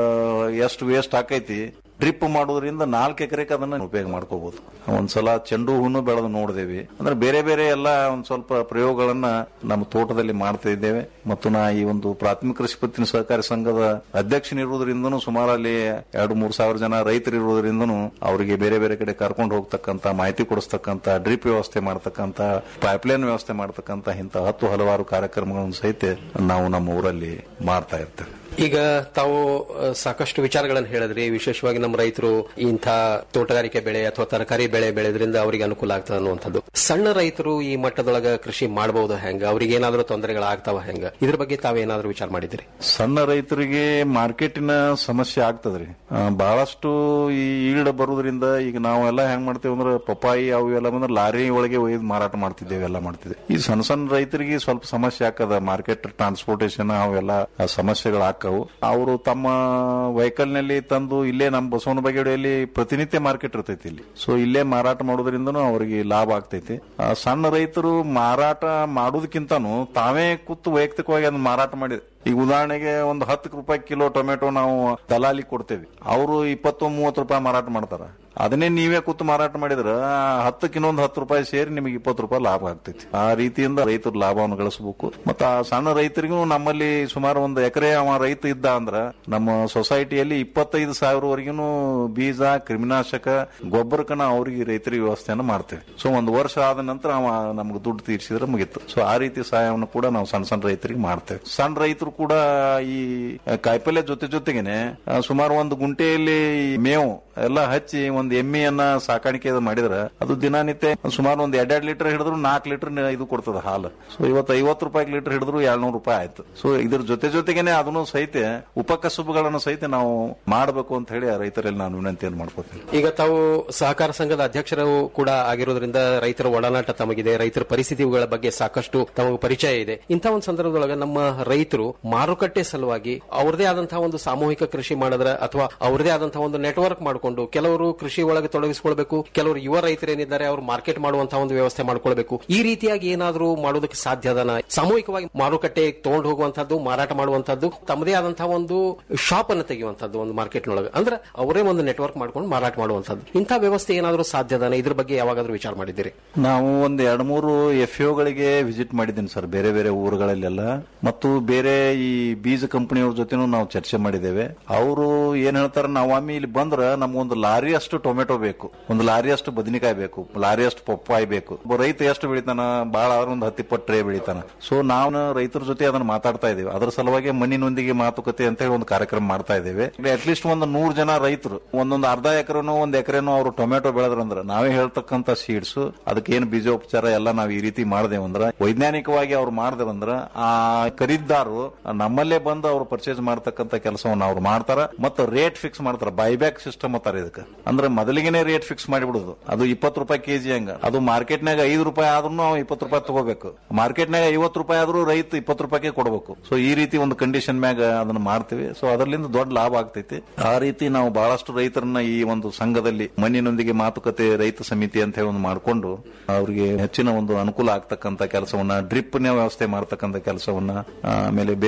ಎಷ್ಟು ವೇಸ್ಟ್ ಆಕೈತಿ ಡ್ರಿಪ್ ಮಾಡೋದ್ರಿಂದ ನಾಲ್ಕು ಎಕರೆಗೆ ಅದನ್ನ ಉಪಯೋಗ ಮಾಡ್ಕೋಬಹುದು ಒಂದ್ಸಲ ಚೆಂಡು ಹೂನು ಬೆಳೆದು ನೋಡಿದೇವಿ ಅಂದ್ರೆ ಬೇರೆ ಬೇರೆ ಎಲ್ಲ ಒಂದ್ ಸ್ವಲ್ಪ ಪ್ರಯೋಗಗಳನ್ನ ನಮ್ಮ ತೋಟದಲ್ಲಿ ಮಾಡ್ತಾ ಇದ್ದೇವೆ ಮತ್ತು ನಾ ಈ ಒಂದು ಪ್ರಾಥಮಿಕ ಕೃಷಿ ಪತ್ತಿನ ಸಹಕಾರಿ ಸಂಘದ ಅಧ್ಯಕ್ಷನಿರುವುದರಿಂದನೂ ಸುಮಾರು ಅಲ್ಲಿ ಎರಡು ಮೂರು ಸಾವಿರ ಜನ ರೈತರು ಇರುವುದರಿಂದನೂ ಅವರಿಗೆ ಬೇರೆ ಬೇರೆ ಕಡೆ ಕರ್ಕೊಂಡು ಹೋಗ್ತಕ್ಕಂತ ಮಾಹಿತಿ ಕೊಡಿಸ್ತಕ್ಕಂತ ಡ್ರಿಪ್ ವ್ಯವಸ್ಥೆ ಮಾಡ್ತಕ್ಕಂತ ಪೈಪ್ಲೈನ್ ವ್ಯವಸ್ಥೆ ಮಾಡ್ತಕ್ಕಂತ ಇಂಥ ಹತ್ತು ಹಲವಾರು ಕಾರ್ಯಕ್ರಮಗಳನ್ನು ಸಹಿತ ನಾವು ನಮ್ಮ ಊರಲ್ಲಿ ಮಾಡ್ತಾ ಇರ್ತೇವೆ ಈಗ ತಾವು ಅಹ್, ಸಾಕಷ್ಟು ವಿಚಾರಗಳನ್ನು ಹೇಳಿದ್ರಿ ವಿಶೇಷವಾಗಿ ನಮ್ಮ ರೈತರು ಇಂಥ ತೋಟಗಾರಿಕೆ ಬೆಳೆ ಅಥವಾ ತರಕಾರಿ ಬೆಳೆ ಬೆಳೆದ್ರಿಂದ ಅವರಿಗೆ ಅನುಕೂಲ ಆಗ್ತದೆ ಅನ್ನುವಂಥದ್ದು ಸಣ್ಣ ರೈತರು ಈ ಮಟ್ಟದೊಳಗ ಕೃಷಿ ಮಾಡಬಹುದು ಹೆಂಗ ಅವ್ರಿಗೆ ಏನಾದರೂ ತೊಂದರೆಗಳಾಗ್ತಾವ ಹೆಂಗ ಇದ್ರ ಬಗ್ಗೆ ತಾವೇನಾದ್ರೂ ವಿಚಾರ ಮಾಡಿದ್ರಿ ಸಣ್ಣ ರೈತರಿಗೆ ಮಾರ್ಕೆಟಿನ ಸಮಸ್ಯೆ ಆಗ್ತದ್ರಿ ಆ, ಬಹಳಷ್ಟು ಈ ಈಲ್ಡ್ ಬರುವುದರಿಂದ ಈಗ ನಾವೆಲ್ಲ ಹೆಂಗ್ ಮಾಡ್ತೇವೆ ಅಂದ್ರೆ ಪಪ್ಪಾಯಿ ಅವು ಎಲ್ಲ ಬಂದ್ರೆ ಲಾರಿ ಒಳಗೆ ಒಯ್ದು ಮಾರಾಟ ಮಾಡ್ತಿದ್ದೇವೆ ಎಲ್ಲ ಮಾಡ್ತಿದ್ದೇವೆ ಈ ಸಣ್ಣ ಸಣ್ಣ ರೈತರಿಗೆ ಸ್ವಲ್ಪ ಸಮಸ್ಯೆ ಆಗ್ತದ ಮಾರ್ಕೆಟ್ ಟ್ರಾನ್ಸ್ಪೋರ್ಟೇಷನ್ ಅವೆಲ್ಲ ಸಮಸ್ಯೆಗಳು ಆಕ್ಕವು ಅವರು ತಮ್ಮ ವೆಹಿಕಲ್ ನಲ್ಲಿ ತಂದು ಇಲ್ಲೇ ನಮ್ಮ ಬಸವನ ಬಗೆಡೆಯಲ್ಲಿ ಪ್ರತಿನಿತ್ಯ ಮಾರ್ಕೆಟ್ ಇರ್ತೈತಿ ಇಲ್ಲಿ ಸೊ ಇಲ್ಲೇ ಮಾರಾಟ ಮಾಡೋದ್ರಿಂದನೂ ಅವರಿಗೆ ಲಾಭ ಆಗ್ತೈತಿ ಆ, ಸಣ್ಣ ರೈತರು ಮಾರಾಟ ಮಾಡೋದಕ್ಕಿಂತನೂ ತಾವೇ ಕೂತು ವೈಯಕ್ತಿಕವಾಗಿ ಅದನ್ನ ಮಾರಾಟ ಮಾಡಿ ಈಗ ಉದಾಹರಣೆಗೆ ಒಂದು ಹತ್ತು ರೂಪಾಯಿ ಕಿಲೋ ಟೊಮೆಟೊ ನಾವು ದಲಾಲಿ ಕೊಡ್ತೇವೆ ಅವರು ಇಪ್ಪತ್ತು ಮೂವತ್ತು ರೂಪಾಯಿ ಮಾರಾಟ ಮಾಡ್ತಾರ ಅದನ್ನೇ ನೀವೇ ಕೂತು ಮಾರಾಟ ಮಾಡಿದ್ರ ಆ ಹತ್ತಕ್ಕೆ ಇನ್ನೊಂದು ಹತ್ತು ರೂಪಾಯಿ ಸೇರಿ ನಿಮಗೆ ಇಪ್ಪತ್ತು ರೂಪಾಯಿ ಲಾಭ ಆಗ್ತೈತಿ ಆ ರೀತಿಯಿಂದ ರೈತರು ಲಾಭವನ್ನು ಗಳಿಸಬೇಕು ಮತ್ತು ಆ ಸಣ್ಣ ರೈತರಿಗೂ ನಮ್ಮಲ್ಲಿ ಸುಮಾರು ಒಂದು ಎಕರೆ ಅವ ರೈತ ಇದ್ದ ಅಂದ್ರ ನಮ್ಮ ಸೊಸೈಟಿಯಲ್ಲಿ ಇಪ್ಪತ್ತೈದು ಸಾವಿರವರೆಗೂ ಬೀಜ ಕ್ರಿಮಿನಾಶಕ ಗೊಬ್ಬರಕ್ಕನ ಅವ್ರಿಗೆ ರೈತರಿಗೆ ವ್ಯವಸ್ಥೆಯನ್ನು ಮಾಡ್ತೇವೆ ಸೊ ಒಂದು ವರ್ಷ ಆದ ನಂತರ ಅವ ನಮ್ಗೆ ದುಡ್ಡು ತೀರಿಸಿದ್ರೆ ಮುಗೀತು ಸೊ ಆ ರೀತಿ ಸಹಾಯವನ್ನು ಕೂಡ ನಾವು ಸಣ್ಣ ಸಣ್ಣ ರೈತರಿಗೆ ಮಾಡ್ತೇವೆ ಸಣ್ಣ ರೈತರು ಕೂಡ ಈ ಕಾಯಿಪಲ್ಯ ಜೊತೆ ಜೊತೆಗೇನೆ ಆ, ಸುಮಾರು ಒಂದು ಗುಂಟೆಯಲ್ಲಿ ಈ ಮೇವು ಎಲ್ಲ ಹಚ್ಚಿ ಒಂದು ಎಮ್ಮೆಯನ್ನ ಸಾಕಾಣಿಕೆ ಅದು ಮಾಡಿದ್ರೆ ಅದು ದಿನನಿತ್ಯ ಸುಮಾರು ಒಂದು ಎರಡೆರಡು ಲೀಟರ್ ಹಿಡಿದ್ರು ನಾಲ್ಕು ಲೀಟರ್ ಇದು ಕೊಡ್ತದೆ ಹಾಲು ಸೊ ಇವತ್ತು ಐವತ್ತು ರೂಪಾಯಿ ಲೀಟರ್ ಹಿಡಿದ್ರು ಏಳ್ನೂರು ರೂಪಾಯಿ ಆಯ್ತು ಸೊ ಇದ್ರ ಜೊತೆ ಜೊತೆಗೇನೆ ಅದನ್ನು ಸಹಿತ ಉಪಕಸಬುಗಳನ್ನು ಸಹಿತ ನಾವು ಮಾಡಬೇಕು ಅಂತ ಹೇಳಿ ಆ ರೈತರಲ್ಲಿ ನಾನು ವಿನಂತಿಯನ್ನು ಮಾಡ್ಕೋತೀನಿ ಈಗ ತಾವು ಸಹಕಾರ ಸಂಘದ ಅಧ್ಯಕ್ಷರು ಕೂಡ ಆಗಿರೋದ್ರಿಂದ ರೈತರ ಒಡನಾಟ ತಮಗಿದೆ ರೈತರ ಪರಿಸ್ಥಿತಿಗಳ ಬಗ್ಗೆ ಸಾಕಷ್ಟು ತಮಗೆ ಪರಿಚಯ ಇದೆ ಇಂಥ ಒಂದು ಸಂದರ್ಭದೊಳಗೆ ನಮ್ಮ ರೈತರು ಮಾರುಕಟ್ಟೆ ಸಲುವಾಗಿ ಅವ್ರದೇ ಆದಂತಹ ಒಂದು ಸಾಮೂಹಿಕ ಕೃಷಿ ಮಾಡಿದ್ರೆ ಅಥವಾ ಅವ್ರದೇ ಆದಂತಹ ಒಂದು ನೆಟ್ವರ್ಕ್ ಮಾಡಿಕೊಂಡು ಕೆಲವರು ಕೃಷಿ ಒಳಗೆ ತೊಡಗಿಸಿಕೊಳ್ಬೇಕು ಕೆಲವರು ಯುವ ರೈತರೇನಿದ್ದಾರೆ ಅವರು ಮಾರ್ಕೆಟ್ ಮಾಡುವಂತಹ ಒಂದು ವ್ಯವಸ್ಥೆ ಮಾಡ್ಕೊಳ್ಬೇಕು ಈ ರೀತಿಯಾಗಿ ಏನಾದರೂ ಮಾಡೋದಕ್ಕೆ ಸಾಧ್ಯ ಅದನ ಸಾಮೂಹಿಕವಾಗಿ ಮಾರುಕಟ್ಟೆ ತಗೊಂಡು ಹೋಗುವಂತದ್ದು ಮಾರಾಟ ಮಾಡುವಂತದ್ದು ತಮ್ಮದೇ ಆದಂತಹ ಒಂದು ಶಾಪ್ ಅನ್ನು ತೆಗೆಯುವಂತದ್ದು ಒಂದು ಮಾರ್ಕೆಟ್ ನೊಳಗೆ ಅಂದ್ರೆ ಅವರೇ ಒಂದು ನೆಟ್ವರ್ಕ್ ಮಾಡ್ಕೊಂಡು ಮಾರಾಟ ಮಾಡುವಂತದ್ದು ಇಂಥ ವ್ಯವಸ್ಥೆ ಏನಾದರೂ ಸಾಧ್ಯ ಅದನ ಇದ್ರ ಬಗ್ಗೆ ಯಾವಾಗಾದ್ರೂ ವಿಚಾರ ಮಾಡಿದ್ದೀರಿ ನಾವು ಒಂದು ಎರಡು ಮೂರು ಎಫ್ ಗಳಿಗೆ ವಿಸಿಟ್ ಮಾಡಿದ್ದೀನಿ ಸರ್ ಬೇರೆ ಬೇರೆ ಊರುಗಳಲ್ಲೆಲ್ಲ ಮತ್ತು ಬೇರೆ ಈ ಬೀಜ ಕಂಪನಿಯವ್ರ ಜೊತೆನೂ ನಾವು ಚರ್ಚೆ ಮಾಡಿದ್ದೇವೆ ಅವರು ಏನ್ ಹೇಳ್ತಾರೆ ನಾವು ಒಮ್ಮೆ ಇಲ್ಲಿ ಬಂದ್ರ ನಮ್ಗೊಂದು ಲಾರಿ ಅಷ್ಟು ಟೊಮೆಟೊ ಬೇಕು ಒಂದು ಲಾರಿ ಅಷ್ಟು ಬದನೆಕಾಯಿ ಬೇಕು ಲಾರಿ ಅಷ್ಟು ಪಪ್ಪಾಯಿ ಬೇಕು ಒಬ್ಬ ರೈತ ಎಷ್ಟು ಬೆಳಿತಾನ ಬಹಳ ಆದ್ರೆ ಒಂದು ಹತ್ತಿಪ್ಪತ್ತು ಟ್ರೇ ಬೆಳಿತಾನ ಸೊ ನಾವು ರೈತರ ಜೊತೆ ಅದನ್ನ ಮಾತಾಡ್ತಾ ಇದ್ದೇವೆ ಅದರ ಸಲುವಾಗಿ ಮಣ್ಣಿನೊಂದಿಗೆ ಮಾತುಕತೆ ಅಂತ ಹೇಳಿ ಒಂದು ಕಾರ್ಯಕ್ರಮ ಮಾಡ್ತಾ ಇದ್ದೇವೆ ಅಟ್ಲೀಸ್ಟ್ ಒಂದು ನೂರು ಜನ ರೈತರು ಒಂದೊಂದು ಅರ್ಧ ಎಕರೆನೋ ಒಂದ್ ಎಕರೆನೋ ಅವರು ಟೊಮೆಟೊ ಬೆಳೆದ್ರಂದ್ರ ನಾವೇ ಹೇಳ್ತಕ್ಕಂತ ಸೀಡ್ಸ್ ಅದಕ್ಕೆ ಏನು ಬೀಜೋಪಚಾರ ಎಲ್ಲ ನಾವು ಈ ರೀತಿ ಮಾಡ್ದೇವಂದ್ರ ವೈಜ್ಞಾನಿಕವಾಗಿ ಅವ್ರು ಮಾಡ್ದೇವಂದ್ರ ಆ ಖರೀದಾರು ನಮ್ಮಲ್ಲೇ ಬಂದು ಅವ್ರು ಪರ್ಚೇಸ್ ಮಾಡ್ತಕ್ಕಂತ ಕೆಲಸವನ್ನು ಅವ್ರು ಮಾಡ್ತಾರ ಮತ್ತು ರೇಟ್ ಫಿಕ್ಸ್ ಮಾಡ್ತಾರ ಬೈಬ್ಯಾಕ್ ಸಿಸ್ಟಮ್ ಅಂತಾರ ಇದಕ್ಕೆ ಅಂದ್ರೆ ಮೊದಲಿಗೆನೆ ರೇಟ್ ಫಿಕ್ಸ್ ಮಾಡಿಬಿಡುದು ಅದು ಇಪ್ಪತ್ತು ರೂಪಾಯಿ ಕೆಜಿ ಹಂಗ ಅದು ಮಾರ್ಕೆಟ್ನಾಗ ಐದು ರೂಪಾಯಿ ಆದ್ರೂ ನಾವು ಇಪ್ಪತ್ತು ರೂಪಾಯಿ ತಗೋಬೇಕು ಮಾರ್ಕೆಟ್ನಾಗ ಐವತ್ತು ರೂಪಾಯಿ ಆದ್ರೂ ರೈತ ಇಪ್ಪತ್ತು ರೂಪಾಯಿಗೆ ಕೊಡಬೇಕು ಸೊ ಈ ರೀತಿ ಒಂದು ಕಂಡೀಷನ್ ಮ್ಯಾಗ ಅದನ್ನ ಮಾಡ್ತೀವಿ ಸೊ ಅದರಿಂದ ದೊಡ್ಡ ಲಾಭ ಆಗ್ತೈತಿ ಆ ರೀತಿ ನಾವು ಬಹಳಷ್ಟು ರೈತರನ್ನ ಈ ಒಂದು ಸಂಘದಲ್ಲಿ ಮಣ್ಣಿನೊಂದಿಗೆ ಮಾತುಕತೆ ರೈತ ಸಮಿತಿ ಅಂತ ಹೇಳಿ ಒಂದು ಮಾಡಿಕೊಂಡು ಅವರಿಗೆ ಹೆಚ್ಚಿನ ಒಂದು ಅನುಕೂಲ ಆಗ್ತಕ್ಕಂತ ಕೆಲಸವನ್ನ ಡ್ರಿಪ್ ವ್ಯವಸ್ಥೆ ಮಾಡ್ತಕ್ಕಂತ ಕೆಲಸವನ್ನ ಆಮೇಲೆ ಬೇರೆ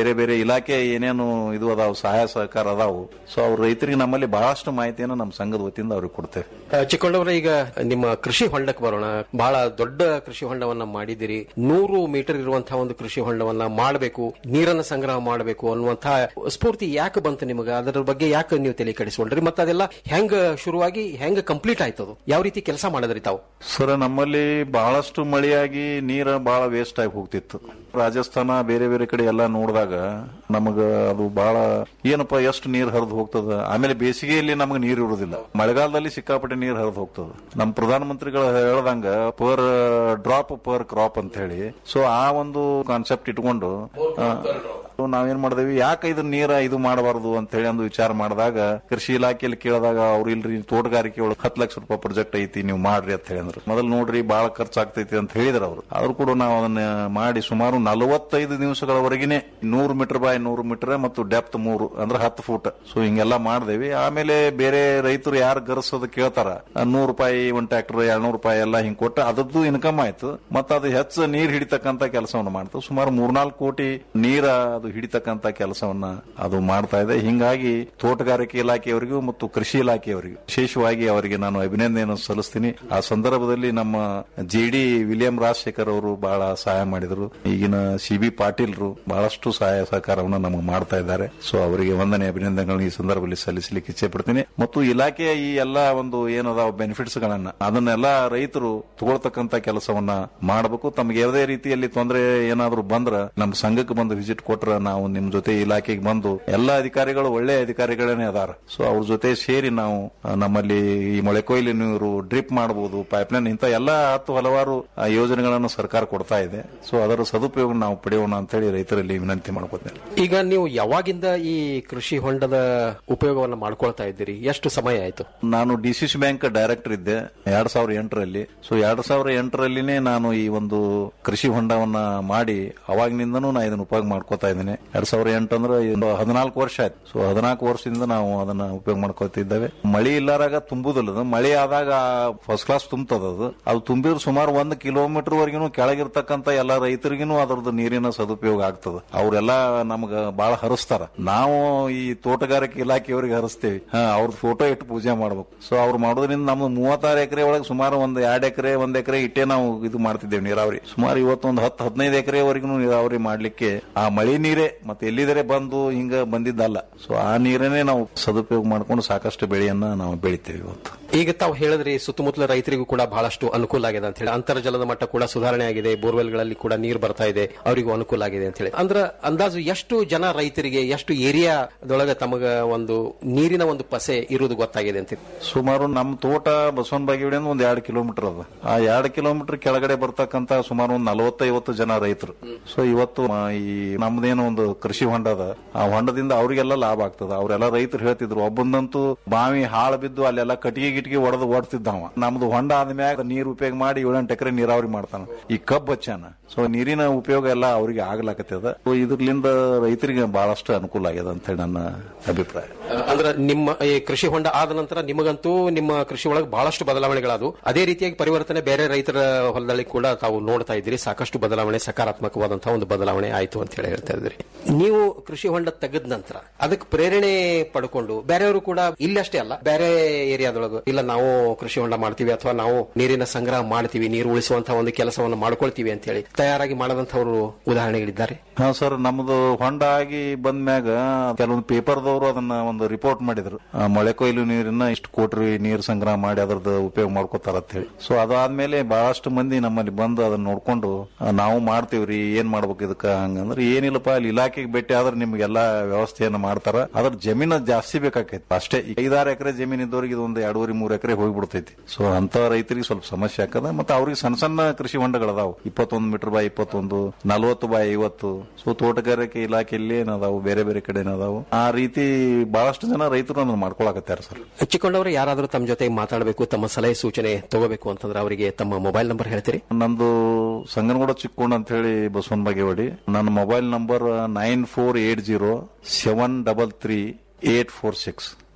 ಬೇರೆ ಬೇರೆ ಇಲಾಖೆ ಏನೇನು ಇದು ಅದಾವು ಸಹಾಯ ಸಹಕಾರ ಅದಾವು ಸೊ ಅವ್ರ ರೈತರಿಗೆ ನಮ್ಮಲ್ಲಿ ಬಹಳಷ್ಟು ಮಾಹಿತಿಯನ್ನು ನಮ್ಮ ಸಂಘದ ವತಿಯಿಂದ ಅವ್ರಿಗೆ ಕೊಡ್ತೇವೆ ಚಿಕ್ಕೊಂಡವರ ಈಗ ನಿಮ್ಮ ಕೃಷಿ ಹೊಂಡಕ್ಕೆ ಬರೋಣ ಬಹಳ ದೊಡ್ಡ ಕೃಷಿ ಹೊಂಡವನ್ನ ಮಾಡಿದಿರಿ ನೂರು ಮೀಟರ್ ಇರುವಂತಹ ಒಂದು ಕೃಷಿ ಹೊಂಡವನ್ನ ಮಾಡಬೇಕು ನೀರನ್ನ ಸಂಗ್ರಹ ಮಾಡಬೇಕು ಅನ್ನುವಂತಹ ಸ್ಫೂರ್ತಿ ಯಾಕೆ ಬಂತು ನಿಮಗೆ ಅದರ ಬಗ್ಗೆ ಯಾಕೆ ನೀವು ತಲೆ ಕೆಡಿಸ್ಕೊಂಡ್ರಿ ಮತ್ತೆ ಅದೆಲ್ಲ ಹೆಂಗ ಶುರುವಾಗಿ ಹೆಂಗ ಕಂಪ್ಲೀಟ್ ಆಯ್ತದು ಯಾವ ರೀತಿ ಕೆಲಸ ಮಾಡಿದ್ರಿ ತಾವು ಸರ್ ನಮ್ಮಲ್ಲಿ ಬಹಳಷ್ಟು ಮಳೆಯಾಗಿ ನೀರ ಬಹಳ ವೇಸ್ಟ್ ಆಗಿ ಹೋಗ್ತಿತ್ತು ರಾಜಸ್ಥಾನ ಬೇರೆ ಬೇರೆ ಕಡೆ ಎಲ್ಲ ನೋಡಿದಾಗ ನಮಗ ಅದು ಬಹಳ ಏನಪ್ಪ ಎಷ್ಟು ನೀರ್ ಹರಿದು ಹೋಗ್ತದ ಆಮೇಲೆ ಬೇಸಿಗೆಯಲ್ಲಿ ನಮಗೆ ನೀರು ಇರುವುದಿಲ್ಲ ಮಳೆಗಾಲದಲ್ಲಿ ಸಿಕ್ಕಾಪಟ್ಟೆ ನೀರ್ ಹರಿದು ಹೋಗ್ತದ ನಮ್ಮ ಪ್ರಧಾನಮಂತ್ರಿಗಳು ಹೇಳ್ದಂಗ ಪರ್ ಡ್ರಾಪ್ ಪರ್ ಕ್ರಾಪ್ ಅಂತ ಹೇಳಿ ಸೊ ಆ ಒಂದು ಕಾನ್ಸೆಪ್ಟ್ ಇಟ್ಕೊಂಡು ಆ, ನಾವೇನ್ ಮಾಡಿದೇವಿ ಯಾಕೆ ಇದು ನೀರ ಇದು ಮಾಡಬಾರದು ಅಂತ ಹೇಳಿ ಒಂದು ವಿಚಾರ ಮಾಡಿದಾಗ ಕೃಷಿ ಇಲಾಖೆಯಲ್ಲಿ ಕೇಳಿದಾಗ ಅವ್ರು ಇಲ್ರಿ ತೋಟಗಾರಿಕೆ ಒಳಗೆ ಹತ್ತು ಲಕ್ಷ ರೂಪಾಯಿ ಪ್ರಾಜೆಕ್ಟ್ ಐತಿ ನೀವು ಮಾಡ್ರಿ ಅಂತ ಹೇಳಿದ್ರು ಮೊದಲು ನೋಡ್ರಿ ಬಹಳ ಖರ್ಚಾಗ್ತೈತಿ ಅಂತ ಹೇಳಿದ್ರು ಅವರು ಆದ್ರೂ ಕೂಡ ನಾವು ಅದನ್ನ ಮಾಡಿ ಸುಮಾರು ನಲವತ್ತೈದು ದಿವಸಗಳವರೆಗಿನೇ ನೂರು ಮೀಟರ್ ಬಾಯ್ ನೂರು ಮೀಟರ್ ಮತ್ತು ಡೆಪ್ತ್ ಮೂರು ಅಂದ್ರೆ ಹತ್ತು ಫೂಟ್ ಸೊ ಹಿಂಗೆಲ್ಲ ಮಾಡ್ದೇವಿ ಆಮೇಲೆ ಬೇರೆ ರೈತರು ಯಾರು ಗರ್ಸೋದು ಕೇಳ್ತಾರ ನೂರು ರೂಪಾಯಿ ಒಂದ್ ಟ್ರ್ಯಾಕ್ಟರ್ ಎರಡ್ನೂರು ರೂಪಾಯಿ ಎಲ್ಲ ಹಿಂಗ್ ಕೊಟ್ಟು ಅದರದ್ದು ಇನ್ಕಮ್ ಆಯ್ತು ಮತ್ತೆ ಅದು ಹೆಚ್ಚು ನೀರ್ ಹಿಡಿತಕ್ಕಂತ ಕೆಲಸವನ್ನು ಮಾಡ್ತು ಸುಮಾರು ಮೂರ್ನಾಲ್ಕು ಕೋಟಿ ನೀರ ಅದು ಹಿಡಿತಕ್ಕಂತ ಕೆಲಸವನ್ನ ಅದು ಮಾಡ್ತಾ ಇದೆ ಹಿಂಗಾಗಿ ತೋಟಗಾರಿಕೆ ಇಲಾಖೆಯವರಿಗೂ ಮತ್ತು ಕೃಷಿ ಇಲಾಖೆಯವರಿಗೂ ವಿಶೇಷವಾಗಿ ಅವರಿಗೆ ನಾನು ಅಭಿನಂದನೆಯನ್ನು ಸಲ್ಲಿಸ್ತೀನಿ ಆ ಸಂದರ್ಭದಲ್ಲಿ ನಮ್ಮ ಜೆ ಡಿ ವಿಲಿಯಂ ರಾಜಶೇಖರ್ ಅವರು ಬಹಳ ಸಹಾಯ ಮಾಡಿದರು ಈಗಿನ ಸಿ ಬಿ ಪಾಟೀಲ್ರು ಬಹಳಷ್ಟು ಸಹಾಯ ಸಹಕಾರವನ್ನು ನಮಗೆ ಮಾಡ್ತಾ ಇದ್ದಾರೆ ಸೊ ಅವರಿಗೆ ವಂದನೆ ಅಭಿನಂದನೆಗಳನ್ನು ಈ ಸಂದರ್ಭದಲ್ಲಿ ಸಲ್ಲಿಸಲಿಕ್ಕೆ ಇಚ್ಛೆ ಪಡ್ತೀನಿ ಮತ್ತು ಇಲಾಖೆಯ ಈ ಎಲ್ಲಾ ಒಂದು ಏನದಾವ ಬೆನಿಫಿಟ್ಸ್ ಗಳನ್ನ ಅದನ್ನೆಲ್ಲ ರೈತರು ತಗೊಳ್ತಕ್ಕಂತ ಕೆಲಸವನ್ನ ಮಾಡಬೇಕು ತಮಗೆ ಯಾವುದೇ ರೀತಿಯಲ್ಲಿ ತೊಂದರೆ ಏನಾದ್ರೂ ಬಂದ್ರ ನಮ್ಮ ಸಂಘಕ್ಕೆ ಬಂದು ವಿಸಿಟ್ ಕೊಟ್ರ ನಾವು ನಿಮ್ ಜೊತೆ ಇಲಾಖೆಗೆ ಬಂದು ಎಲ್ಲಾ ಅಧಿಕಾರಿಗಳು ಒಳ್ಳೆ ಅಧಿಕಾರಿಗಳೇ ಅದಾರ ಸೊ ಅವ್ರ ಜೊತೆ ಸೇರಿ ನಾವು ಆ, ನಮ್ಮಲ್ಲಿ ಈ ಮೊಳೆ ಕೊಯ್ಲು ನೀರು ಡ್ರಿಪ್ ಮಾಡಬಹುದು ಪೈಪ್ಲೈನ್ ಇಂತ ಎಲ್ಲಾ ಹತ್ತು ಹಲವಾರು ಆ, ಯೋಜನೆಗಳನ್ನು ಸರ್ಕಾರ ಕೊಡ್ತಾ ಇದೆ ಸೊ ಅದರ ಸದುಪಯೋಗ ನಾವು ಪಡೆಯೋಣ ಅಂತ ಹೇಳಿ ರೈತರಲ್ಲಿ ವಿನಂತಿ ಮಾಡ್ಕೋತೇನೆ ಈಗ ನೀವು ಯಾವಾಗಿಂದ ಈ ಕೃಷಿ ಹೊಂಡದ ಉಪಯೋಗವನ್ನ ಮಾಡ್ಕೊಳ್ತಾ ಇದ್ದೀರಿ ಎಷ್ಟು ಸಮಯ ಆಯ್ತು ನಾನು ಡಿಸಿಸಿ ಬ್ಯಾಂಕ್ ಡೈರೆಕ್ಟರ್ ಇದ್ದೆ ಎರಡ್ ಸಾವಿರದ ಎಂಟರಲ್ಲಿ ಸೊ ಎರಡ್ ಸಾವಿರದ ಎಂಟರಲ್ಲಿನೇ ನಾನು ಈ ಒಂದು ಕೃಷಿ ಹೊಂಡವನ್ನ ಮಾಡಿ ಅವಾಗಿನಿಂದನೂ ನಾ ಇದನ್ನ ಉಪಯೋಗ ಮಾಡ್ಕೋತಾ ಇದ್ದೇನೆ ಎರಡ್ ಸಾವಿರದ ಎಂಟು ಅಂದ್ರೆ ಒಂದು ಹದಿನಾಲ್ಕು ವರ್ಷ ಆಯ್ತು ಸೊ ಹದಿನಾಲ್ಕು ವರ್ಷದಿಂದ ನಾವು ಅದನ್ನ ಉಪಯೋಗ ಮಾಡ್ಕೋತಿದ್ದೇವೆ ಮಳಿ ಇಲ್ಲಾರಾಗ ತುಂಬುದಿಲ್ಲ ಅದು ಮಳಿ ಆದಾಗ ಫಸ್ಟ್ ಕ್ಲಾಸ್ ತುಂಬತದ ಅದು ಅದು ತುಂಬಿದ್ರೆ ಸುಮಾರು ಒಂದು ಕಿಲೋಮೀಟರ್ ವರೆಗೂ ಕೆಳಗಿರ್ತಕ್ಕಂತ ಎಲ್ಲ ರೈತರಿಗೂ ಅದರದ್ದು ನೀರಿನ ಸದುಪಯೋಗ ಆಗ್ತದ ಅವರೆಲ್ಲ ನಮ್ಗ ಬಹಳ ಹರಿಸ್ತಾರ ನಾವು ಈ ತೋಟಗಾರಿಕೆ ಇಲಾಖೆಯವರಿಗೆ ಹರಿಸ್ತೇವೆ ಹಾ ಅವ್ರದ್ದು ಫೋಟೋ ಇಟ್ಟು ಪೂಜೆ ಮಾಡ್ಬೇಕು ಸೊ ಅವ್ರು ಮಾಡೋದ್ರಿಂದ ನಮ್ದು ಮೂವತ್ತಾರು ಎಕರೆ ಒಳಗೆ ಸುಮಾರು ಒಂದು ಎರಡ್ ಎಕರೆ ಒಂದ್ ಎಕರೆ ಇಟ್ಟೆ ನಾವು ಇದು ಮಾಡ್ತಿದ್ದೇವೆ ನೀರಾವರಿ ಸುಮಾರು ಇವತ್ತೊಂದು ಹತ್ತು ಹದಿನೈದು ಎಕರೆವರೆಗೂ ನೀರಾವರಿ ಮಾಡ್ಲಿಕ್ಕೆ ಆ ಮಳಿ ನೀರೇ ಮತ್ತೆ ಎಲ್ಲಿದರೆ ಬಂದು ಹಿಂಗ ಬಂದಿದ್ದಲ್ಲ ಸೊ ಆ ನೀರನ್ನೇ ನಾವು ಸದುಪಯೋಗ ಮಾಡ್ಕೊಂಡು ಸಾಕಷ್ಟು ಬೆಳೆಯನ್ನ ನಾವು ಬೆಳಿತೇವೆ ಇವತ್ತು ಈಗ ತಾವು ಹೇಳಿದ್ರಿ ಸುತ್ತಮುತ್ತಲ ರೈತರಿಗೂ ಕೂಡ ಬಹಳಷ್ಟು ಅನುಕೂಲ ಆಗಿದೆ ಅಂತ ಹೇಳಿ ಅಂತರ್ಜಲದ ಮಟ್ಟ ಕೂಡ ಸುಧಾರಣೆ ಆಗಿದೆ ಬೋರ್ವೆಲ್ಗಳಲ್ಲಿ ಕೂಡ ನೀರು ಬರ್ತಾ ಇದೆ ಅವರಿಗೂ ಅನುಕೂಲ ಆಗಿದೆ ಅಂತ ಹೇಳಿ ಅಂದ್ರ ಅಂದಾಜು ಎಷ್ಟು ಜನ ರೈತರಿಗೆ ಎಷ್ಟು ಏರಿಯಾದೊಳಗೆ ತಮಗ ಒಂದು ನೀರಿನ ಒಂದು ಪಸೆ ಇರುವುದು ಗೊತ್ತಾಗಿದೆ ಅಂತ ಸುಮಾರು ನಮ್ಮ ತೋಟ ಬಸವನ ಬಾಗೇವಾಡಿಯಿಂದ ಒಂದ್ ಎರಡು ಕಿಲೋಮೀಟರ್ ಅದ ಆ ಎರಡು ಕಿಲೋಮೀಟರ್ ಕೆಳಗಡೆ ಬರ್ತಕ್ಕಂತ ಸುಮಾರು ಒಂದು ನಲವತ್ತೈವತ್ತು ಜನ ರೈತರು ಸೊ ಇವತ್ತು ಆ, ಈ ನಮ್ದೇನೋ ಒಂದು ಕೃಷಿ ಹೊಂಡ ಅದ ಆ ಹೊಂಡದಿಂದ ಅವರಿಗೆಲ್ಲ ಲಾಭ ಆಗ್ತದ ಅವರೆಲ್ಲ ರೈತರು ಹೇಳ್ತಿದ್ರು ಒಬ್ಬಂದಂತೂ ಬಾವಿ ಹಾಳು ಬಿದ್ದು ಅಲ್ಲೆಲ್ಲ ಕಟ್ಟಿಗೆ ಗಿಟ್ಟಿಗೆ ಒಡೆದು ಓಡ್ತಿದ್ದವ ನಮ್ದು ಹೊಂಡ ಆದ್ಮ್ಯಾಗ ನೀರು ಉಪಯೋಗ ಮಾಡಿ ಏಳೆಂಟು ಎಕರೆ ನೀರಾವರಿ ಮಾಡ್ತಾನ ಈ ಕಬ್ಬು ಹಚ್ಚಾನ ಸೊ ನೀರಿನ ಉಪಯೋಗ ಎಲ್ಲ ಅವರಿಗೆ ಆಗ್ಲಾಕತ್ತದ ಸೊ ಇದ್ರಲಿಂದ ರೈತರಿಗೆ ಬಹಳಷ್ಟು ಅನುಕೂಲ ಆಗ್ಯದ ಅಂತ ಹೇಳಿ ನನ್ನ ಅಭಿಪ್ರಾಯ ಅಂದ್ರ ನಿಮ್ಮ ಈ ಕೃಷಿ ಹೊಂಡ ಆದ ನಂತರ ನಿಮಗಂತೂ ನಿಮ್ಮ ಕೃಷಿ ಒಳಗೆ ಬಹಳಷ್ಟು ಬದಲಾವಣೆಗಳಾದವು ಅದೇ ರೀತಿಯಾಗಿ ಪರಿವರ್ತನೆ ಬೇರೆ ರೈತರ ಹೊಲದಲ್ಲಿ ಕೂಡ ತಾವು ನೋಡ್ತಾ ಇದ್ದೀರಿ ಸಾಕಷ್ಟು ಬದಲಾವಣೆ ಸಕಾರಾತ್ಮಕವಾದಂತಹ ಒಂದು ಬದಲಾವಣೆ ಆಯ್ತು ಅಂತ ಹೇಳಿ ಹೇಳ್ತಾ ಇದ್ರಿ ನೀವು ಕೃಷಿ ಹೊಂಡ ತೆಗೆದ ನಂತರ ಅದಕ್ಕೆ ಪ್ರೇರಣೆ ಪಡ್ಕೊಂಡು ಬೇರೆಯವರು ಕೂಡ ಇಲ್ಲಷ್ಟೇ ಅಲ್ಲ ಬೇರೆ ಏರಿಯಾದೊಳಗೆ ಇಲ್ಲ ನಾವು ಕೃಷಿ ಹೊಂಡ ಮಾಡ್ತೀವಿ ಅಥವಾ ನಾವು ನೀರಿನ ಸಂಗ್ರಹ ಮಾಡ್ತೀವಿ ನೀರು ಉಳಿಸುವಂತಹ ಒಂದು ಕೆಲಸವನ್ನು ಮಾಡ್ಕೊಳ್ತೀವಿ ಅಂತ ಹೇಳಿ ತಯಾರಾಗಿ ಮಾಡದಂತವರು ಉದಾಹರಣೆಗಳಿದ್ದಾರೆ ಹಾ ಸರ್ ನಮ್ದು ಹೊಂಡ ಆಗಿ ಬಂದ್ಮ್ಯಾಗ ಕೆಲವೊಂದು ಪೇಪರ್ದವರು ಅದನ್ನ ಒಂದು ರಿಪೋರ್ಟ್ ಮಾಡಿದ್ರು ಆ, ಮಳೆ ಕೊಯ್ಲು ನೀರನ್ನ ಇಷ್ಟು ಕೋಟಿ ನೀರು ಸಂಗ್ರಹ ಮಾಡಿ ಅದ್ರದ್ದು ಉಪಯೋಗ ಮಾಡ್ಕೋತಾರ ಅಂತ ಹೇಳಿ ಸೊ ಅದಾದ್ಮೇಲೆ ಬಹಳಷ್ಟು ಮಂದಿ ನಮ್ಮಲ್ಲಿ ಬಂದು ಅದನ್ನ ನೋಡ್ಕೊಂಡು ಆ, ನಾವು ಮಾಡ್ತೀವ್ರಿ ಏನ್ ಮಾಡ್ಬೇಕು ಇದಕ್ಕ ಹಂಗಂದ್ರೆ ಏನಿಲ್ಲಪ್ಪ ಅಲ್ಲಿ ಇಲಾಖೆಗೆ ಭೇಟಿ ಆದ್ರೆ ನಿಮ್ಗೆಲ್ಲಾ ವ್ಯವಸ್ಥೆಯನ್ನ ಮಾಡ್ತಾರ ಅದ್ರ ಜಮೀನ ಜಾಸ್ತಿ ಬೇಕಾಕೈತಿ ಅಷ್ಟೇ ಈಗ ಐದಾರು ಎಕರೆ ಜಮೀನ್ ಇದ್ದವ್ರಿಗೆ ಇದು ಒಂದು ಎರಡೂವರೆ ಮೂರು ಎಕರೆ ಹೋಗ್ಬಿಡ್ತೈತಿ ಸೊ ಅಂತ ರೈತರಿಗೆ ಸ್ವಲ್ಪ ಸಮಸ್ಯೆ ಆಕದ ಮತ್ತೆ ಅವ್ರಿಗೆ ಸಣ್ಣ ಸಣ್ಣ ಕೃಷಿ ಹೊಂಡಗಳದಾವು ಇಪ್ಪತ್ತೊಂದು ಮೀಟರ್ ಬಾಯ್ ಇಪ್ಪತ್ತೊಂದು ನಲವತ್ತು ಬಾಯ್ ಐವತ್ತು ಸೊ ತೋಟಗಾರಿಕೆ ಇಲಾಖೆಯಲ್ಲಿ ಏನದಾವು ಬೇರೆ ಬೇರೆ ಕಡೆ ಏನದಾವು ಆ ರೀತಿ ಬಹಳಷ್ಟು ಜನ ರೈತರು ಅದನ್ನ ಮಾಡ್ಕೊಳಕತ್ಯಾರ ಸರ್ ಹಚ್ಚಿಕೊಂಡವರು ಯಾರಾದರೂ ತಮ್ಮ ಜೊತೆ ಮಾತಾಡಬೇಕು ತಮ್ಮ ಸಲಹೆ ಸೂಚನೆ ತಗೋಬೇಕು ಅಂತಂದ್ರೆ ಅವರಿಗೆ ತಮ್ಮ ಮೊಬೈಲ್ ನಂಬರ್ ಹೇಳ್ತೀರಿ ನಂದು ಸಂಗನಗೂಡ ಚಿಕ್ಕೋಣ ಅಂತ ಹೇಳಿ ಬಸವನ ಬಾಗೇವಾಡಿ ನನ್ನ mobile number nine four eight zero seven double three eight four six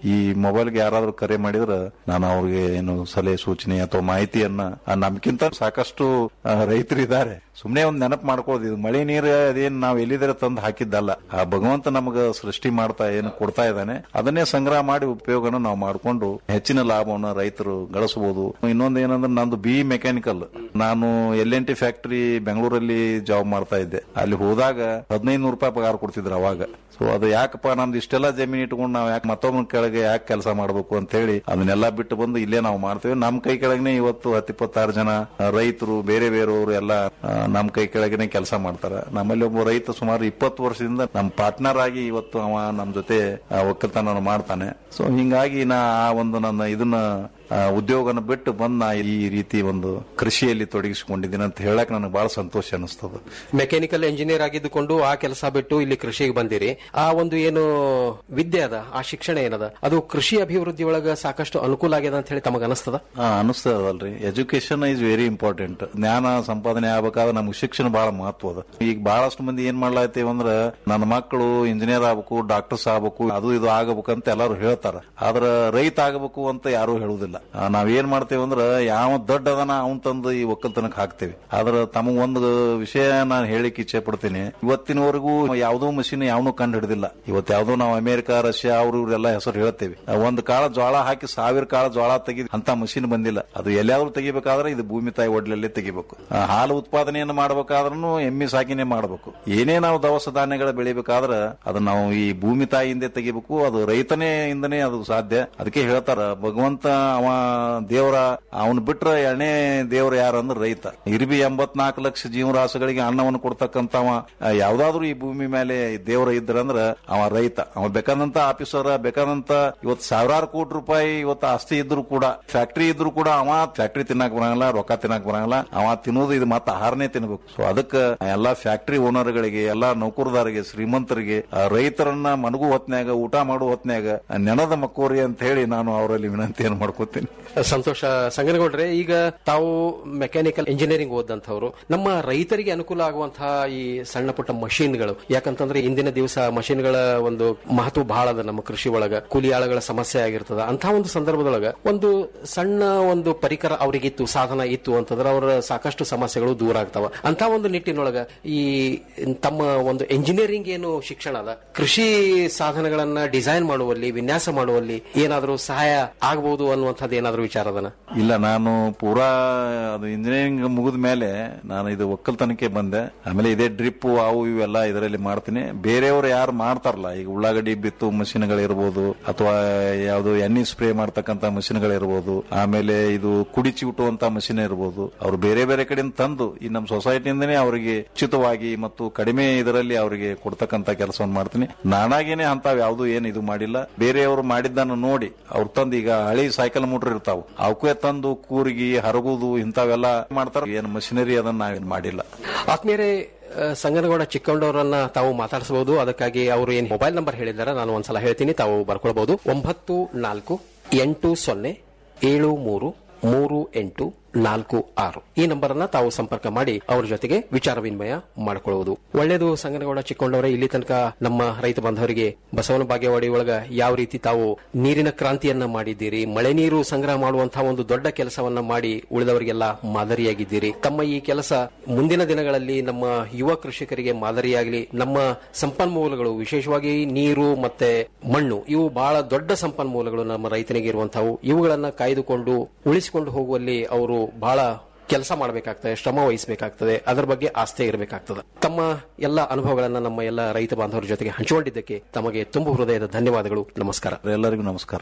ಈ ಮೊಬೈಲ್ಗೆ ಯಾರಾದ್ರೂ ಕರೆ ಮಾಡಿದ್ರೆ ನಾನು ಅವ್ರಿಗೆ ಏನು ಸಲಹೆ ಸೂಚನೆ ಅಥವಾ ಮಾಹಿತಿಯನ್ನ ಆ, ನಮ್ಗಿಂತ ಸಾಕಷ್ಟು ಆ, ರೈತರಿದ್ದಾರೆ ಸುಮ್ನೆ ಒಂದ್ ನೆನಪು ಮಾಡ್ಕೊಳ್ಳೋದು ಇದು ಮಳೆ ನೀರು ಅದೇನ್ ನಾವ್ ಎಲ್ಲಿದ್ರೆ ತಂದು ಹಾಕಿದ್ದಲ್ಲ ಆ ಭಗವಂತ ನಮಗ ಸೃಷ್ಟಿ ಮಾಡ್ತಾ ಏನು ಕೊಡ್ತಾ ಇದ್ದಾನೆ ಅದನ್ನೇ ಸಂಗ್ರಹ ಮಾಡಿ ಉಪಯೋಗನ ನಾವು ಮಾಡ್ಕೊಂಡು ಹೆಚ್ಚಿನ ಲಾಭವನ್ನ ರೈತರು ಗಳಿಸಬಹುದು ಇನ್ನೊಂದು ಏನಂದ್ರೆ ನಂದು ಬಿ ಮೆಕ್ಯಾನಿಕಲ್ ನಾನು ಎಲ್ ಎನ್ ಟಿ ಫ್ಯಾಕ್ಟರಿ ಬೆಂಗಳೂರಲ್ಲಿ ಜಾಬ್ ಮಾಡ್ತಾ ಇದ್ದೆ ಅಲ್ಲಿ ಹೋದಾಗ ಹದಿನೈದು ನೂರು ರೂಪಾಯಿ ಪಗಾರ ಕೊಡ್ತಿದ್ರು ಅವಾಗ ಸೊ ಅದು ಯಾಕಪ್ಪ ನಮ್ದು ಇಷ್ಟೆಲ್ಲ ಜಮೀನು ಇಟ್ಕೊಂಡು ನಾವು ಯಾಕೆ ಮತ್ತೊಬ್ಬನ ಕೆಳಗೆ ಯಾಕೆ ಕೆಲಸ ಮಾಡಬೇಕು ಅಂತ ಹೇಳಿ ಅದನ್ನೆಲ್ಲ ಬಿಟ್ಟು ಬಂದು ಇಲ್ಲೇ ನಾವು ಮಾಡ್ತೇವೆ ನಮ್ಮ ಕೈ ಕೆಳಗನೆ ಇವತ್ತು ಹತ್ತಿಪ್ಪತ್ತಾರು ಜನ ಆ, ರೈತರು ಬೇರೆ ಬೇರೆಯವರು ಎಲ್ಲ ಆ, ನಮ್ಮ ಕೈ ಕೆಳಗನೆ ಕೆಲಸ ಮಾಡ್ತಾರ ನಮ್ಮಲ್ಲಿ ಒಬ್ಬ ರೈತ ಸುಮಾರು ಇಪ್ಪತ್ತು ವರ್ಷದಿಂದ ನಮ್ಮ ಪಾರ್ಟ್ನರ್ ಆಗಿ ಇವತ್ತು ಅವ ನಮ್ಮ ಜೊತೆ ಆ, ಒಕ್ಕಲ್ತನ ಮಾಡ್ತಾನೆ ಸೊ ಹಿಂಗಾಗಿ ನಾ ಆ ಒಂದು ನನ್ನ ಇದನ್ನ ಆ, ಉದ್ಯೋಗನ ಬಿಟ್ಟು ಬಂದ್ ನಾ ಈ ರೀತಿ ಒಂದು ಕೃಷಿಯಲ್ಲಿ ತೊಡಗಿಸಿಕೊಂಡಿದ್ದೀನಿ ಅಂತ ಹೇಳಕ್ ನನಗೆ ಬಹಳ ಸಂತೋಷ ಅನಿಸ್ತದ ಮೆಕ್ಯಾನಿಕಲ್ ಇಂಜಿನಿಯರ್ ಆಗಿದ್ದುಕೊಂಡು ಆ ಕೆಲಸ ಬಿಟ್ಟು ಇಲ್ಲಿ ಕೃಷಿಗೆ ಬಂದಿರಿ ಆ ಒಂದು ಏನು ವಿದ್ಯೆ ಅದ ಆ ಶಿಕ್ಷಣ ಏನದ ಅದು ಕೃಷಿ ಅಭಿವೃದ್ಧಿ ಒಳಗ ಸಾಕಷ್ಟು ಅನುಕೂಲ ಆಗ್ಯದ ಅಂತ ಹೇಳಿ ತಮಗ ಅನಿಸ್ತದ ಹಾ ಅನಿಸ್ತದಲ್ರಿ ಎಜುಕೇಶನ್ ಈಸ್ ವೆರಿ ಇಂಪಾರ್ಟೆಂಟ್ ಜ್ಞಾನ ಸಂಪಾದನೆ ಆಗ್ಬೇಕಾದ್ರೆ ನಮ್ಗೆ ಶಿಕ್ಷಣ ಬಹಳ ಮಹತ್ವ ಅದ ಈಗ ಬಹಳಷ್ಟು ಮಂದಿ ಏನ್ ಮಾಡ್ಲಾತೀವಿ ಅಂದ್ರ ನನ್ನ ಮಕ್ಕಳು ಇಂಜಿನಿಯರ್ ಆಗ್ಬೇಕು ಡಾಕ್ಟರ್ಸ್ ಆಗ್ಬೇಕು ಅದು ಇದು ಆಗಬೇಕು ಅಂತ ಎಲ್ಲರೂ ಹೇಳ್ತಾರ ಆದ್ರ ರೈತ ಆಗಬೇಕು ಅಂತ ಯಾರು ಹೇಳುದಿಲ್ಲ ಆ, ನಾವ್ ಏನ್ ಮಾಡ್ತೇವೆ ಅಂದ್ರ ಯಾವ ದೊಡ್ಡ ಅದನ ಅವನ್ ತಂದು ಈ ಒಕ್ಕಲ್ತನಕ್ ಹಾಕ್ತೇವೆ ಆದ್ರ ತಮಗ್ ಒಂದು ವಿಷಯ ನಾನು ಹೇಳಿಕ್ ಇಚ್ಛೆ ಪಡ್ತೀನಿ ಇವತ್ತಿನವರೆಗೂ ಯಾವ್ದೋ ಮಷಿನ್ ಯಾವನು ಕಂಡು ಹಿಡಿದಿಲ್ಲ ಇವತ್ತು ಯಾವ್ದೋ ನಾವು ಅಮೆರಿಕ ರಷ್ಯಾ ಅವ್ರು ಇವ್ರೆಲ್ಲ ಹೆಸರು ಹೇಳ್ತೇವೆ ಆ, ಒಂದ್ ಕಾಳ ಜೋಳ ಹಾಕಿ ಸಾವಿರ ಕಾಳ ಜೋಳ ತೆಗಿ ಅಂತ ಮಷಿನ್ ಬಂದಿಲ್ಲ ಅದು ಎಲ್ಲಾದ್ರೂ ತೆಗಿಬೇಕಾದ್ರೆ ಇದು ಭೂಮಿ ತಾಯಿ ಒಡ್ಲಲ್ಲಿ ತೆಗಿಬೇಕು ಆ, ಹಾಲು ಉತ್ಪಾದನೆಯನ್ನು ಮಾಡ್ಬೇಕಾದ್ರೂ ಎಮ್ಮಿ ಸಾಕಿನೇ ಮಾಡಬೇಕು ಏನೇ ನಾವು ದವಸ ಧಾನ್ಯಗಳ ಬೆಳಿಬೇಕಾದ್ರೆ ಅದನ್ನ ನಾವು ಈ ಭೂಮಿ ತಾಯಿಯಿಂದ ತೆಗಿಬೇಕು ಅದು ರೈತನೇ ಇಂದನೇ ಅದು ಸಾಧ್ಯ ಅದಕ್ಕೆ ಹೇಳ್ತಾರ ಭಗವಂತ ಅವ ದೇವರ ಅವನ್ ಬಿಟ್ರ ಎರಡನೇ ದೇವ್ರ ಯಾರು ಅಂದ್ರೆ ರೈತ ಇರ್ಬಿ ಎಂಬತ್ನಾಲ್ಕು ಲಕ್ಷ ಜೀವರಾಶಿಗಳಿಗೆ ಅನ್ನವನ್ನು ಕೊಡ್ತಕ್ಕಂತವ ಆ, ಯಾವ್ದಾದ್ರು ಈ ಭೂಮಿ ಮೇಲೆ ದೇವರ ಇದ್ರಂದ್ರ ಅವ ರೈತ ಅವ ಬೇಕಾದಂತ ಆಫೀಸರ್ ಬೇಕಾದಂತ ಇವತ್ತು ಸಾವಿರಾರು ಕೋಟಿ ರೂಪಾಯಿ ಇವತ್ತು ಆಸ್ತಿ ಇದ್ರು ಕೂಡ ಫ್ಯಾಕ್ಟರಿ ಇದ್ರು ಕೂಡ ಅವ ಫ್ಯಾಕ್ಟರಿ ತಿನ್ನಕ್ ಬರಂಗಿಲ್ಲ ರೊಕ್ಕ ತಿನ್ನಕ್ ಬರಂಗಿಲ್ಲ ಅವ ತಿನ್ನೋದು ಇದು ಮತ್ತೆ ಆಹಾರನೇ ತಿನ್ಬೇಕು ಸೊ ಅದಕ್ಕೆ ಎಲ್ಲಾ ಫ್ಯಾಕ್ಟರಿ ಓನರ್ಗಳಿಗೆ ಎಲ್ಲಾ ನೌಕರದಾರಿಗೆ ಶ್ರೀಮಂತರಿಗೆ ಆ, ರೈತರನ್ನ ಮನಗು ಹೊತ್ನ್ಯಾಗ ಊಟ ಮಾಡುವ ಹೊತ್ನ್ಯಾಗ ನೆನದ ಮಕ್ಕೋರಿ ಅಂತ ಹೇಳಿ ನಾನು ಅವರಲ್ಲಿ ವಿನಂತಿಯನ್ನು ಮಾಡ್ಕೋತೀನಿ ಸಂತೋಷ ಸಂಗನಗೌಡ್ರೆ ಈಗ ತಾವು ಮೆಕ್ಯಾನಿಕಲ್ ಇಂಜಿನಿಯರಿಂಗ್ ಓದಂತವ್ರು ನಮ್ಮ ರೈತರಿಗೆ ಅನುಕೂಲ ಆಗುವಂತಹ ಈ ಸಣ್ಣ ಪುಟ್ಟ ಮಷೀನ್ಗಳು ಯಾಕಂತಂದ್ರೆ ಇಂದಿನ ದಿವಸ ಮಷೀನ್ಗಳ ಒಂದು ಮಹತ್ವ ಬಹಳ ಅದ ನಮ್ಮ ಕೃಷಿ ಒಳಗ ಕೂಲಿ ಆಳುಗಳ ಸಮಸ್ಯೆ ಆಗಿರ್ತದ ಅಂತ ಒಂದು ಸಂದರ್ಭದೊಳಗ ಒಂದು ಸಣ್ಣ ಒಂದು ಪರಿಕರ ಅವರಿಗಿತ್ತು ಸಾಧನ ಇತ್ತು ಅಂತಂದ್ರೆ ಅವರ ಸಾಕಷ್ಟು ಸಮಸ್ಯೆಗಳು ದೂರ ಆಗ್ತಾವ ಅಂತ ಒಂದು ನಿಟ್ಟಿನೊಳಗ ಈ ತಮ್ಮ ಒಂದು ಎಂಜಿನಿಯರಿಂಗ್ ಏನು ಶಿಕ್ಷಣ ಅದ ಕೃಷಿ ಸಾಧನಗಳನ್ನ ಡಿಸೈನ್ ಮಾಡುವಲ್ಲಿ ವಿನ್ಯಾಸ ಮಾಡುವಲ್ಲಿ ಏನಾದರೂ ಸಹಾಯ ಆಗಬಹುದು ಅನ್ನುವಂಥದ್ದು ಏನಾದರೂ ವಿಚಾರ ಅದನ ಇಲ್ಲ ನಾನು ಪೂರಾ ಅದು ಇಂಜಿನಿಯರಿಂಗ್ ಮುಗಿದ ಮೇಲೆ ನಾನು ಇದು ಒಕ್ಕಲ್ತನಕ್ಕೆ ಬಂದೆ ಆಮೇಲೆ ಇದೇ ಡ್ರಿಪ್ ಅವು ಇವೆಲ್ಲ ಇದರಲ್ಲಿ ಮಾಡ್ತೀನಿ ಬೇರೆಯವರು ಯಾರು ಮಾಡ್ತಾರಲ್ಲ ಈಗ ಉಳ್ಳಾಗಡ್ಡಿ ಬಿತ್ತು ಮಷಿನ್ಗಳಿರ್ಬೋದು ಅಥವಾ ಯಾವುದು ಎಣ್ಣೆ ಸ್ಪ್ರೇ ಮಾಡ್ತಕ್ಕಂತ ಮಷಿನ್ಗಳಿರ್ಬೋದು ಆಮೇಲೆ ಇದು ಕುಡಿ ಚಿವುಟುವಂತ ಮಷಿನ್ ಇರ್ಬೋದು ಅವ್ರು ಬೇರೆ ಬೇರೆ ಕಡೆಯಿಂದ ತಂದು ಈ ನಮ್ಮ ಸೊಸೈಟಿಯಿಂದನೇ ಅವರಿಗೆ ಉಚಿತವಾಗಿ ಮತ್ತು ಕಡಿಮೆ ಇದರಲ್ಲಿ ಅವರಿಗೆ ಕೊಡ್ತಕ್ಕಂತ ಕೆಲಸವನ್ನು ಮಾಡ್ತೀನಿ ನಾನಾಗೇನೆ ಅಂತಾವ್ ಯಾವ್ದು ಏನು ಇದು ಮಾಡಿಲ್ಲ ಬೇರೆಯವರು ಮಾಡಿದ್ದನ್ನು ನೋಡಿ ಅವ್ರು ತಂದು ಈಗ ಹಳಿ ಸೈಕಲ್ ಮೋಟರ್ ಇರ್ತಾವ ಅವಕ್ಕೆ ತಂದು ಕೂರ್ಗಿ ಹರಗುದು ಇಂಥವೆಲ್ಲ ಮಾಡ್ತಾರ ಏನು ಮಷಿನರಿ ಅದನ್ನ ನಾವೇನ್ ಮಾಡಿಲ್ಲ ಆತ್ಮೀಯರೇ ಆ, ಸಂಗನಗೌಡ ಚಿಕ್ಕಂಡವರನ್ನ ತಾವು ಮಾತಾಡಿಸಬಹುದು ಅದಕ್ಕಾಗಿ ಅವರು ಏನ್ ಮೊಬೈಲ್ ನಂಬರ್ ಹೇಳಿದ್ದಾರೆ ನಾನು ಒಂದ್ಸಲ ಹೇಳ್ತೀನಿ ತಾವು ಬರ್ಕೊಳ್ಬಹುದು ಒಂಬತ್ತು ನಾಲ್ಕು ಎಂಟು ಸೊನ್ನೆ ಏಳು ಮೂರು ಮೂರು ಎಂಟು ನಾಲ್ಕು ಆರು ಈ ನಂಬರ್ ಅನ್ನ ತಾವು ಸಂಪರ್ಕ ಮಾಡಿ ಅವ್ರ ಜೊತೆಗೆ ವಿಚಾರ ವಿನಿಮಯ ಮಾಡಿಕೊಳ್ಳುವುದು ಒಳ್ಳೆಯದು ಸಂಗನಗೌಡ ಚಿಕ್ಕೊಂಡವರೇ ಇಲ್ಲಿ ತನಕ ನಮ್ಮ ರೈತ ಬಾಂಧವರಿಗೆ ಬಸವನ ಬಾಗೇವಾಡಿ ಒಳಗ ಯಾವ ರೀತಿ ತಾವು ನೀರಿನ ಕ್ರಾಂತಿಯನ್ನ ಮಾಡಿದ್ದೀರಿ ಮಳೆ ನೀರು ಸಂಗ್ರಹ ಮಾಡುವಂತಹ ಒಂದು ದೊಡ್ಡ ಕೆಲಸವನ್ನ ಮಾಡಿ ಉಳಿದವರಿಗೆಲ್ಲ ಮಾದರಿಯಾಗಿದ್ದೀರಿ ತಮ್ಮ ಈ ಕೆಲಸ ಮುಂದಿನ ದಿನಗಳಲ್ಲಿ ನಮ್ಮ ಯುವ ಕೃಷಿಕರಿಗೆ ಮಾದರಿಯಾಗಲಿ ನಮ್ಮ ಸಂಪನ್ಮೂಲಗಳು ವಿಶೇಷವಾಗಿ ನೀರು ಮತ್ತೆ ಮಣ್ಣು ಇವು ಬಹಳ ದೊಡ್ಡ ಸಂಪನ್ಮೂಲಗಳು ನಮ್ಮ ರೈತನಿಗೆ ಇರುವಂತಹವು ಇವುಗಳನ್ನ ಕಾಯ್ದುಕೊಂಡು ಉಳಿಸಿಕೊಂಡು ಹೋಗುವಲ್ಲಿ ಅವರು ಬಹಳ ಕೆಲಸ ಮಾಡಬೇಕಾಗ್ತದೆ ಶ್ರಮ ವಹಿಸಬೇಕಾಗ್ತದೆ ಅದರ ಬಗ್ಗೆ ಆಸ್ಥೆ ಇರಬೇಕಾಗ್ತದೆ ತಮ್ಮ ಎಲ್ಲ ಅನುಭವಗಳನ್ನ ನಮ್ಮ ಎಲ್ಲ ರೈತ ಬಾಂಧವರ ಜೊತೆಗೆ ಹಂಚಿಕೊಂಡಿದ್ದಕ್ಕೆ ತಮಗೆ ತುಂಬು ಹೃದಯದ ಧನ್ಯವಾದಗಳು ನಮಸ್ಕಾರ ಎಲ್ಲರಿಗೂ ನಮಸ್ಕಾರ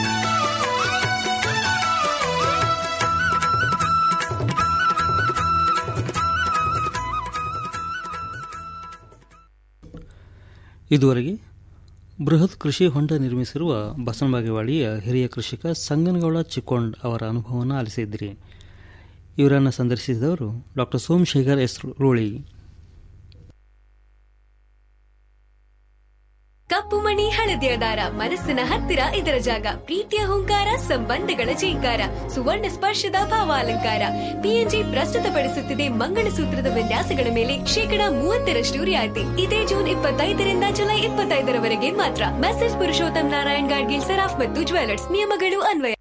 ಇದುವರೆಗೆ ಬೃಹತ್ ಕೃಷಿ ಹೊಂಡ ನಿರ್ಮಿಸಿರುವ ಬಸವನಬಾಗೇವಾಡಿಯ ಹಿರಿಯ ಕೃಷಿಕ ಸಂಗನಗೌಡ ಚಿಕ್ಕೊಂಡ್ ಅವರ ಅನುಭವವನ್ನು ಆಲಿಸಿದ್ರಿ ಇವರನ್ನು ಸಂದರ್ಶಿಸಿದವರು ಡಾಕ್ಟರ್ ಸೋಮಶೇಖರ್ ಎಸ್ ರೂಳಿ ಕಪ್ಪು ಕಪ್ಪು ಮಣಿ ಹಳದಿಯ ದಾರ ಮನಸ್ಸಿನ ಹತ್ತಿರ ಇದರ ಜಾಗ ಪ್ರೀತಿಯ ಹುಂಕಾರ ಸಂಬಂಧಗಳ ಜೀಂಕಾರ ಸುವರ್ಣ ಸ್ಪರ್ಶದ ಭಾವಾಲಂಕಾರ ಪಿಎನ್ಜಿ ಪ್ರಸ್ತುತಪಡಿಸುತ್ತಿದೆ ಮಂಗಳಸೂತ್ರದ ವಿನ್ಯಾಸಗಳ ಮೇಲೆ ಶೇಕಡಾ ಮೂವತ್ತರಷ್ಟು ರಿಯಾಯಿತಿ ಇದೇ ಜೂನ್ ಇಪ್ಪತ್ತೈದರಿಂದ ಜುಲೈ ಇಪ್ಪತ್ತೈದರವರೆಗೆ ಮಾತ್ರ ಮೆಸೇಜ್ ಪುರುಷೋತ್ತಮ್ ನಾರಾಯಣ್ ಗಾಡ್ಗಿಲ್ ಸರಾಫ್ ಮತ್ತು ಜ್ಯುವೆಲರ್ಸ್ ನಿಯಮಗಳು ಅನ್ವಯ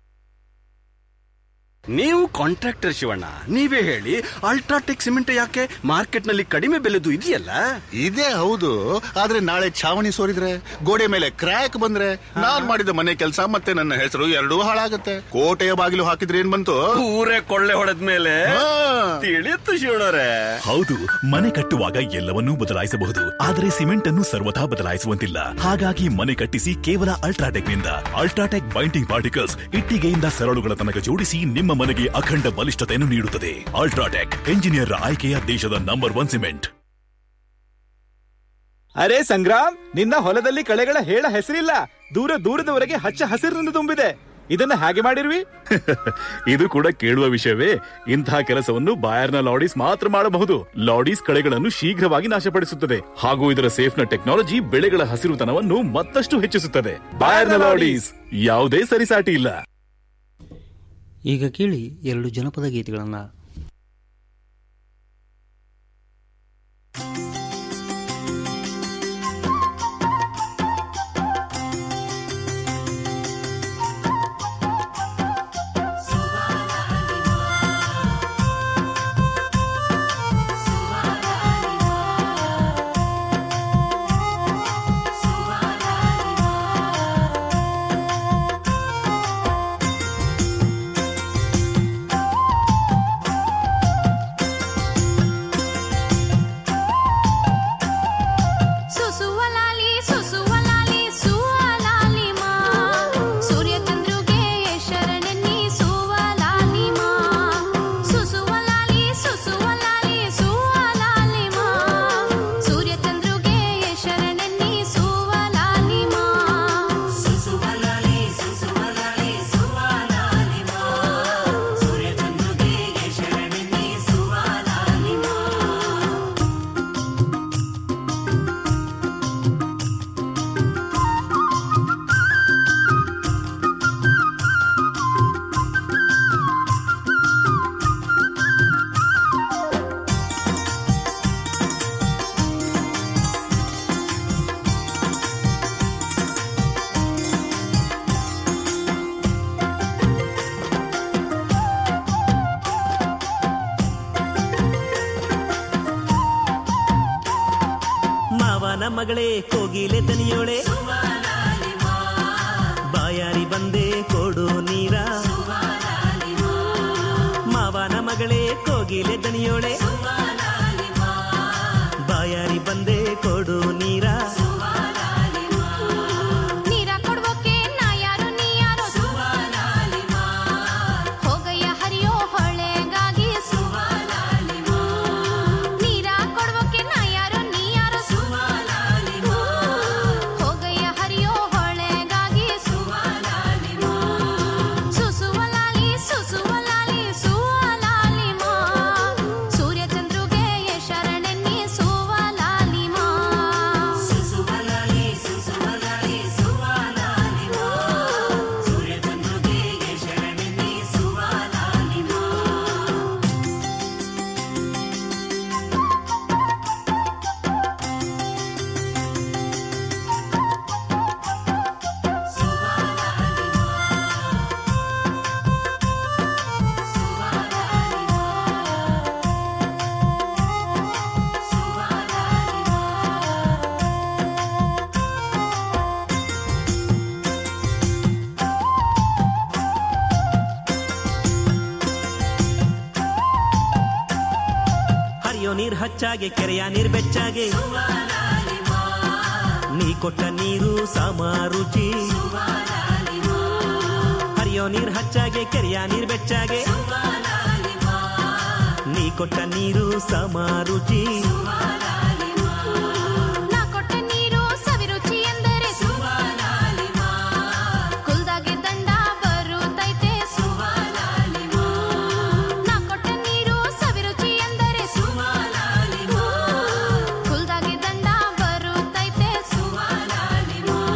ನೀವು ಕಾಂಟ್ರಾಕ್ಟರ್ ಶಿವಣ್ಣ ನೀವೇ ಹೇಳಿ ಅಲ್ಟ್ರಾಟೆಕ್ ಸಿಮೆಂಟ್ ಯಾಕೆ ಮಾರ್ಕೆಟ್ ನಲ್ಲಿ ಕಡಿಮೆ ಬೆಲೆದು ಇದೆಯಲ್ಲ ಇದೇ ಹೌದು ಆದ್ರೆ ನಾಳೆ ಛಾವಣಿ ಸೋರಿದ್ರೆ ಗೋಡೆ ಮೇಲೆ ಕ್ರ್ಯಾಕ್ ಬಂದ್ರೆ ನಾನ್ ಮಾಡಿದ ಮನೆ ಕೆಲಸ ಮತ್ತೆ ನನ್ನ ಹೆಸರು ಎರಡೂ ಹಾಳಾಗತ್ತೆ ಕೋಟೆಯ ಬಾಗಿಲು ಹಾಕಿದ್ರೆ ಏನ್ ಬಂತು ಊರೇ ಕೊಳ್ಳೆ ಹೊಡೆದ ಮೇಲೆ ತಿಳಿಯುತ್ತು ಶಿವಣ್ಣರೇ ಹೌದು ಮನೆ ಕಟ್ಟುವಾಗ ಎಲ್ಲವನ್ನೂ ಬದಲಾಯಿಸಬಹುದು ಆದರೆ ಸಿಮೆಂಟ್ ಅನ್ನು ಸರ್ವಥಾ ಬದಲಾಯಿಸುವಂತಿಲ್ಲ ಹಾಗಾಗಿ ಮನೆ ಕಟ್ಟಿಸಿ ಕೇವಲ ಅಲ್ಟ್ರಾಟೆಕ್ ನಿಂದ ಅಲ್ಟ್ರಾಟೆಕ್ ಬೈಂಡಿಂಗ್ ಪಾರ್ಟಿಕಲ್ಸ್ ಇಟ್ಟಿಗೆಯಿಂದ ಸರಳುಗಳ ತನಕ ಜೋಡಿಸಿ ನಿಮ್ಮ ಮನೆಗೆ ಅಖಂಡ ಬಲಿಷ್ಠತೆಯನ್ನು ನೀಡುತ್ತದೆ ಅಲ್ಟ್ರಾಟೆಕ್ ಎಂಜಿನಿಯರ್ ಆಯ್ಕೆಯ ದೇಶದ ನಂಬರ್ ಒನ್ ಸಿಮೆಂಟ್ ಅರೆ ಸಂಗ್ರಾಮ್ ನಿನ್ನ ಹೊಲದಲ್ಲಿ ಕಳೆಗಳ ಹೇಳ ಹೆಸರಿಲ್ಲ ದೂರ ದೂರದವರೆಗೆ ಹಚ್ಚ ಹಸಿರಿನಿಂದ ತುಂಬಿದೆ ಇದನ್ನ ಹಾಗೆ ಮಾಡಿರ್ವಿ ಇದು ಕೂಡ ಕೇಳುವ ವಿಷಯವೇ ಇಂತಹ ಕೆಲಸವನ್ನು ಬಾಯರ್ನ ಲಾಡೀಸ್ ಮಾತ್ರ ಮಾಡಬಹುದು ಲಾಡೀಸ್ ಕಳೆಗಳನ್ನು ಶೀಘ್ರವಾಗಿ ನಾಶಪಡಿಸುತ್ತದೆ ಹಾಗೂ ಇದರ ಸೇಫ್ನ ಟೆಕ್ನಾಲಜಿ ಬೆಳೆಗಳ ಹಸಿರುತನವನ್ನು ಮತ್ತಷ್ಟು ಹೆಚ್ಚಿಸುತ್ತದೆ ಬಾಯರ್ನ ಲಾಡೀಸ್ ಯಾವುದೇ ಸರಿಸಾಟಿ ಇಲ್ಲ ಈಗ ಕೇಳಿ ಎರಡು ಜನಪದ ಗೀತೆಗಳನ್ನು ಸುಸುವಲಾಲಿ ಸುಸುವಲಾಲಿ ಸುವಲಾಲಿ ಮಾ ಸೂರ್ಯ ಚಂದ್ರುಗೆ ಶರಣೆನ್ನಿ ಸುವಲಾಲಿ ಮಾ ಸುಸುವಲಾಲಿ ಸುಸುವಲಾಲಿ ಸುವಲಾಲಿ ಮಾ ಸೂರ್ಯ ಚಂದ್ರುಗೆ ಶರಣೆನ್ನಿ ಸುವಲಾಲಿ ಮಾ ಸುಸುವಲಾಲಿ ಸುಸುವಲಾಲಿ ಸುವಲಾಲಿ ಮಾ ಸೂರ್ಯ ಚಂದ್ರುಗೆ ಶರಣೆನ್ನಿ ಸುವಲಾಲಿ ಮಾ ಮಾವನ ಮಗಳೇ ಕೋಗಿಲೆ ದನಿಯೋಳೆ ಬಾಯಾರಿ ಬಂದೆ ಕೊಡು ನೀರ ಮಾವನ ಮಗಳೇ ಕೋಗಿಲೆ ದನಿಯೋಳೆ ಬಾಯಾರಿ ಬಂದೆ ಕೊಡು ನೀರ ನೀರ ಕೊಡ್ಬೋಕೆ ನಾ ಯಾರು ನೀ ಯಾರೋ ಹೋಗಯ್ಯ ಹರಿಯೋ ಹೊಳೆಗಾಗಿ ನೀರ ಕೊಡ್ಬೋಕೆ ನಾ ಯಾರು ನೀ ಯಾರೋ ಹೋಗಯ್ಯ ಹರಿಯೋ ಹೊಳೆಗಾಗಿ ಸುಸುವಲಾಲಿ ಸುಸುವಲಾಲಿ ಸುವಲಾಲಿ ಮಾ ಸೂರ್ಯ ಚಂದ್ರುಗೆ ಶರಣೆನ್ನಿ ಸುವಲಾಲಿ ಮಾ ಸುಸುವಲಾಲಿ ಸುಸುವಲಾಲಿ ಸುವಲಾಲಿ ಮಾ ಸೂರ್ಯ ಚಂದ್ರುಗೆ ಶರಣೆನ್ನಿ ಸುವಲಾಲಿ ಮಾ ಹರಿಯೋ ನೀರ್ ಹಚ್ಚಾಗೆ ಕೆರೆಯ ನೀರ್ ಬೆಚ್ಚಾಗೆ ನೀ ಕೊಟ್ಟ ನೀರು ಸಮಾರುಚಿ ಹರಿಯೋ ನೀರ್ ಹಚ್ಚಾಗೆ ಕೆರೆಯ ನೀರ್ ಬೆಚ್ಚಾಗೆ ನೀ ಕೊಟ್ಟ ನೀರು ಸಮಾರುಚಿ ನಾ ಕೊಟ್ಟ ನೀರು ಸವಿರುಚಿ ಎಂದರೆ ಕುಲ್ದಾಗೆ ದಂಡ ಬರುತ್ತೈತೆ ನಾ ಕೊಟ್ಟ ನೀರು ಸವಿರುಚಿ ಎಂದರೆ ಕುಲ್ದಾಗೆ ದಂಡ ಬರುತ್ತೈತೆ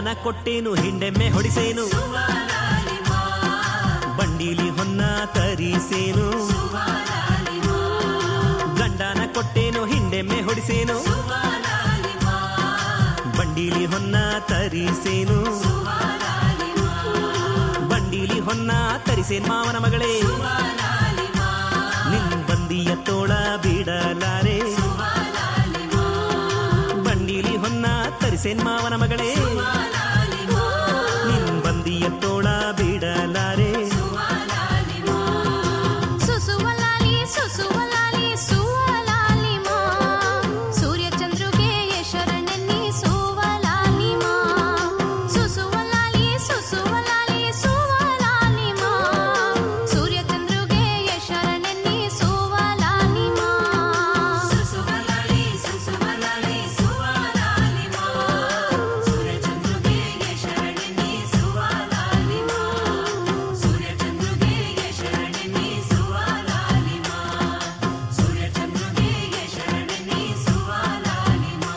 ಗಂಡನ ಕೊಟ್ಟೇನು ಹಿಂಡೆಮ್ಮೆ ಹೊಡಿಸೇನು ಬಂಡೀಲಿ ಹೊನ್ನ ತರಿಸೇನು ಗಂಡನ ಕೊಟ್ಟೇನು ಹಿಂಡೆಮ್ಮೆ ಹೊಡಿಸೇನು ಬಂಡೀಲಿ ಹೊನ್ನ ತರಿಸೇನು ಬಂಡೀಲಿ ಹೊನ್ನ ತರಿಸೇನ್ ಮಾವನ ಮಗಳೇ ನಿನ್ ಬಂದಿಯ ತೋಳ ಬಿಡಲಾರೆ ಬಂಡೀಲಿ ಹೊನ್ನ ತರಿಸೇನ್ ಮಾವನ ಮಗಳೇ ನಿನ್ ಬಂದಿಯ ತೋಳ ಬಿಡಲಾರೆ ಸುಸುವಲಾಲಿ ಸುಸುವಲಾಲಿ ಸುವಲಾಲಿ ಮಾ ಸೂರ್ಯ ಚಂದ್ರುಗೆ ಶರಣೆನ್ನಿ ಸುವಲಾಲಿ ಮಾ ಸುಸುವಲಾಲಿ ಸುಸುವಲಾಲಿ ಸುವಲಾಲಿ ಮಾ ಸೂರ್ಯ ಚಂದ್ರುಗೆ ಶರಣೆನ್ನಿ ಸುವಲಾಲಿ ಮಾ ಸುಸುವಲಾಲಿ ಸುಸುವಲಾಲಿ ಸುವಲಾಲಿ ಮಾ ಸೂರ್ಯ ಚಂದ್ರುಗೆ ಶರಣೆನ್ನಿ ಸುವಲಾಲಿ ಮಾ ಸೂರ್ಯ ಚಂದ್ರುಗೆ ಶರಣೆನ್ನಿ ಸುವಲಾಲಿ ಮಾ ಸೂರ್ಯ ಚಂದ್ರುಗೆ ಶರಣೆನ್ನಿ ಸುವಲಾಲಿ ಮಾ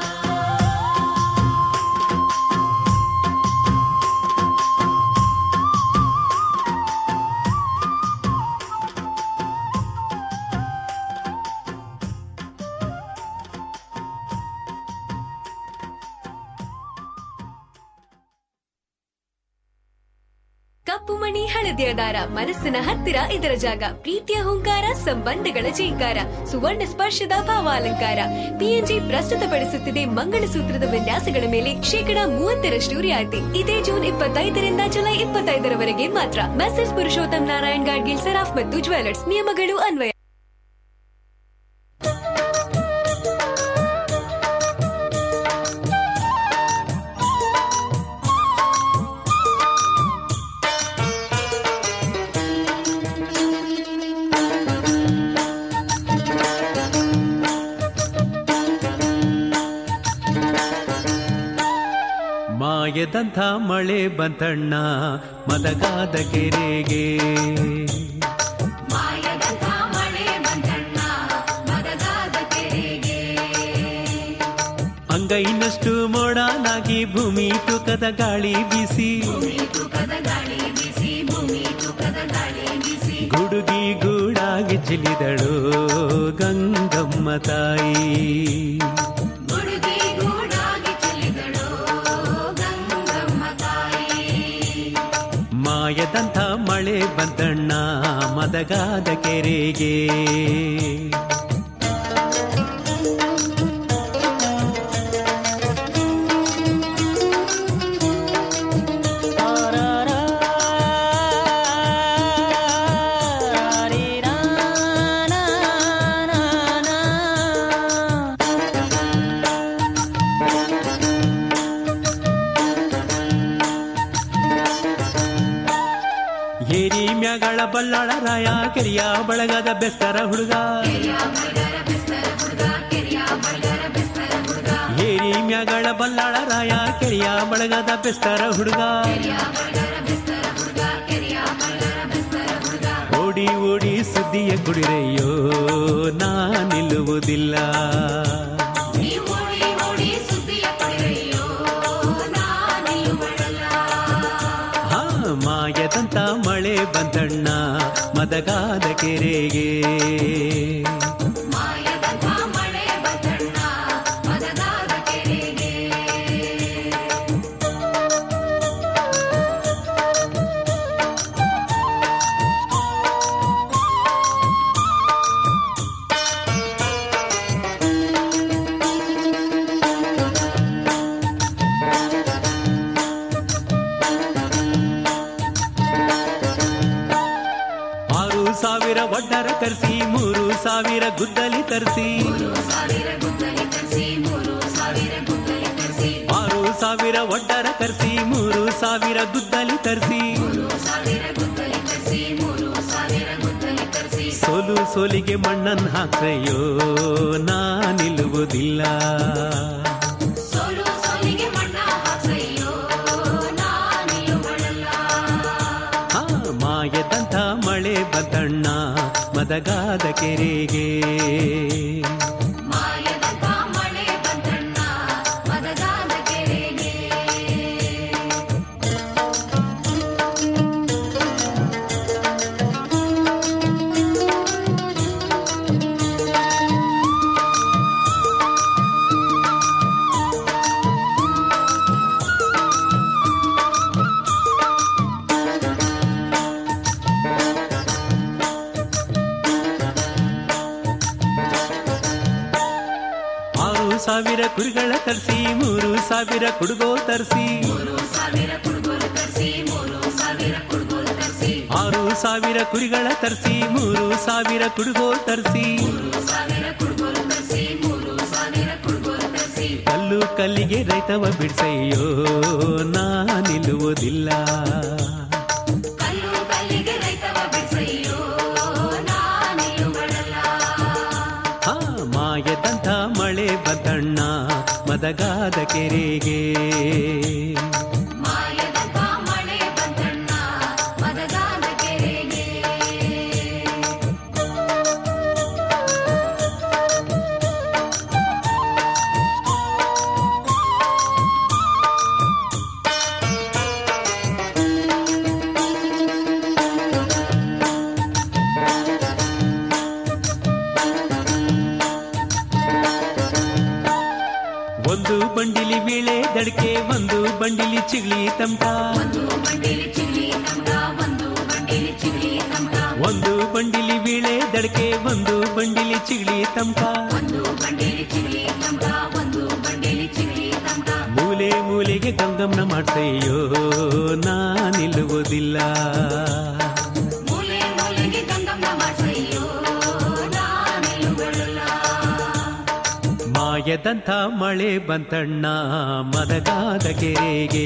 ಕಪ್ಪು ಮಣಿ ಹಳದಿಯ ದಾರ ಮನಸ್ಸಿನ ಹತ್ತಿರ ಇದರ ಜಾಗ ಪ್ರೀತಿಯ ಹುಂಕಾರ ಸಂಬಂಧಗಳ ಜೀಂಕಾರ ಸುವರ್ಣ ಸ್ಪರ್ಶದ ಭಾವಾಲಂಕಾರ ಪಿಎನ್ಜಿ ಪ್ರಸ್ತುತಪಡಿಸುತ್ತಿದೆ ಮಂಗಳಸೂತ್ರದ ವಿನ್ಯಾಸಗಳ ಮೇಲೆ ಶೇಕಡಾ ಮೂವತ್ತರಷ್ಟು ರಿಯಾಯಿತಿ ಇದೇ ಜೂನ್ ಇಪ್ಪತ್ತೈದರಿಂದ ಜುಲೈ ಇಪ್ಪತ್ತೈದರವರೆಗೆ ಮಾತ್ರ ಮೆಸೇಜ್ ಪುರುಷೋತ್ತಮ್ ನಾರಾಯಣ್ ಗಾಡ್ಗಿಲ್ ಸರಾಫ್ ಮತ್ತು ಜ್ಯುವೆಲರ್ಸ್ ನಿಯಮಗಳು ಅನ್ವಯ ಮಾಯದಂಥ ಮಳೆ ಬಂತಣ್ಣ ಮದಗಾದ ಕೆರೆಗೆ ಮಾಯದಂಥ ಮಳೆ ಬಂತಣ್ಣ ಮದಗಾದ ಕೆರೆಗೆ ಅಂಗೈನಷ್ಟು ಮೋಡನಾಗಿ ಭೂಮಿ ತೂಕದ ಗಾಳಿ ಬೀಸಿ ತೂಕದ ಗಾಳಿ ಬಿಸಿ ಭೂಮಿ ತೂಕದ ಗಾಳಿ ಬಿಸಿ ಗುಡುಗಿ ಗೂಡಾಗಿ ಚಿಲಿದಳು ಗಂಗಮ್ಮ ತಾಯಿ ಗುಡುಗಿ ಗೂಡಾಗಿ ಚೆಲ್ಲಿದಳು ಗಂಗಮ್ಮ ತಾಯಿ ಮಾಯದಂಥ ಮಳೆ ಬಂತಣ್ಣ ಮದಗಾದ ಕೆರೆಗೆ ಏರಿ ಮ್ಯಾಗಳ ಬಲ್ಲಾಳ ರಾಯ ಕೆರಿಯ ಬಳಗದ ಬೆಸ್ತರ ಹುಡುಗ ಏರಿ ಮ್ಯಾಗಳ ಬಲ್ಲಾಳ ರಾಯ ಕೆರಿಯ ಬಳಗದ ಬೆಸ್ತರ ಹುಡುಗ ಓಡಿ ಓಡಿ ಸುದ್ದಿಯ ಕುಡಿರೆಯೋ ನಾ ನಿಲ್ಲುವುದಿಲ್ಲ ನೀ ಓಡಿ ಓಡಿ ಸುದ್ದಿಯ ಪಡೆಯೋ ನಾನಿಲ್ಲುವಳಲ್ಲ ಹಾ ಮಾಯದಂತ ಮಳೆ ಬಂತಣ್ಣ ಮದಗಾದ ಕೆರೆಗೆ ಮಾಯದಂಥ ಮಳೆ ಬಂತಣ್ಣ ಮದಗಾದ ಕೆರೆಗೆ ಆರು ಸಾವಿರ ಒಡ್ಡರ ತರಿಸಿ ಮೂರು ಸಾವಿರ ಗುದ್ದಲಿ ತರಿಸಿ ಸಾವಿರ ಗುದ್ದಲಿ ತರಿಸಿ ಮೂರು ಸಾವಿರ ಗುದ್ದಲಿ ತರಿಸಿ ಆರು ಸಾವಿರ ಒಡ್ಡರ ತರಿಸಿ ಮೂರು ಸಾವಿರ ಗುದ್ದಲಿ ತರಿಸಿ ಸಾವಿರ ಗುದ್ದಲಿ ತರಿಸಿ ಮೂರು ಸಾವಿರ ಗುದ್ದಲಿ ತರಿಸಿ ಸೋಲು ಸೋಲಿಗೆ ಮಣ್ಣನ್ ಹಾಕ್ರೆಯೋ ನಾ ನಿಲ್ಲುವುದಿಲ್ಲ ಸೋಲು ಸೋಲಿಗೆ ಮಣ್ಣ ಹಾಕಯ್ಯೋ ನಾನಿಲ್ಲುವಳಲ್ಲ ಹಾ ಮಾಯದಂತ ಮಳೆ ಬಂತಣ್ಣ ಮದಗಾದ ಕೆರೆಗೆ ಮಾಯದಂಥ ಮಳೆ ಬಂತಣ್ಣ ಮದಗಾದ ಕೆರೆಗೆ ಸಾವಿರ ಕುರಿಗಳ ತರಿಸಿ ಮೂರು ಸಾವಿರ ಕುಡುಗೋ ತರಿಸಿ ಸಾವಿರ ಕುಡುಗೋಲು ತರಿಸಿ ಮೂರು ಸಾವಿರ ಕುಡುಗೋಲು ತರಿಸಿ ಆರು ಸಾವಿರ ಕುರಿಗಳ ತರಿಸಿ ಮೂರು ಸಾವಿರ ಕುಡುಗೋ ತರಿಸಿ ಸಾವಿರ ಕುಡುಗೋಲು ತರಿಸಿ ಮೂರು ಸಾವಿರ ಕುಡುಗೋಲು ತರಿಸಿ ಕಲ್ಲು ಕಲ್ಲಿಗೆ ರೈತವ ಬಿಡ್ಸಯ್ಯೋ ನಾ ನಿಲ್ಲುವುದಿಲ್ಲ ಕಲ್ಲು ಕಲ್ಲಿಗೆ ರೈತವ ಬಿಡ್ಸಯ್ಯೋ ನಾನಿಲ್ಲುಗಳಲ್ಲ ಆ ಮಾಯದಂಥ ಮಳೆ ಬದಣ್ಣ ಮದಗಾದ ಕೆರೆಗೆ ಮಾಯದಂತ ಮಳೆ ಬಂದಣ್ಣ ಮದಗಾದ ಕೆರೆಗೆ ಒಂದು ಬಂಡಿಲಿ ವೀಳೆ ದಡಕೆ ಒಂದು ಬಂಡಿಲಿ ಚಿಗ್ಲಿ ತಮಟ ಒಂದು ಬಂಡಿಲಿ ಚಿಗ್ಲಿ ತಮಟ ಒಂದು ಬಂಡಿಲಿ ಚಿಗ್ಲಿ ತಮಟ ಒಂದು ಬಂಡಿಲಿ ವೀಳೆ ದಡಕೆ ಒಂದು ಬಂಡಿಲಿ ಚಿಗ್ಲಿ ತಮಟ ಒಂದು ಬಂಡಿಲಿ ಚಿಗ್ಲಿ ತಮಟ ಒಂದು ಬಂಡಿಲಿ ಚಿಗ್ಲಿ ತಮಟ ಮೂಲೆ ಮೂಲೆಗೆ ಗಂಗಮ್ನ ಮಾಡ್ಸಯ್ಯೋ ನಾ ನಿಲ್ಲುವುದಿಲ್ಲ ಮೂಲೆ ಮೂಲೆಗೆ ಗಂಗಮ್ಮ ಮಾಡ್ಸಯ್ಯೋ ನಾನಿಲ್ಲುಗಳಲ್ಲ ಮಾಯದಂಥ ಮಳೆ ಬಂತಣ್ಣ ಮದಗಾದ ಕೆರೆಗೆ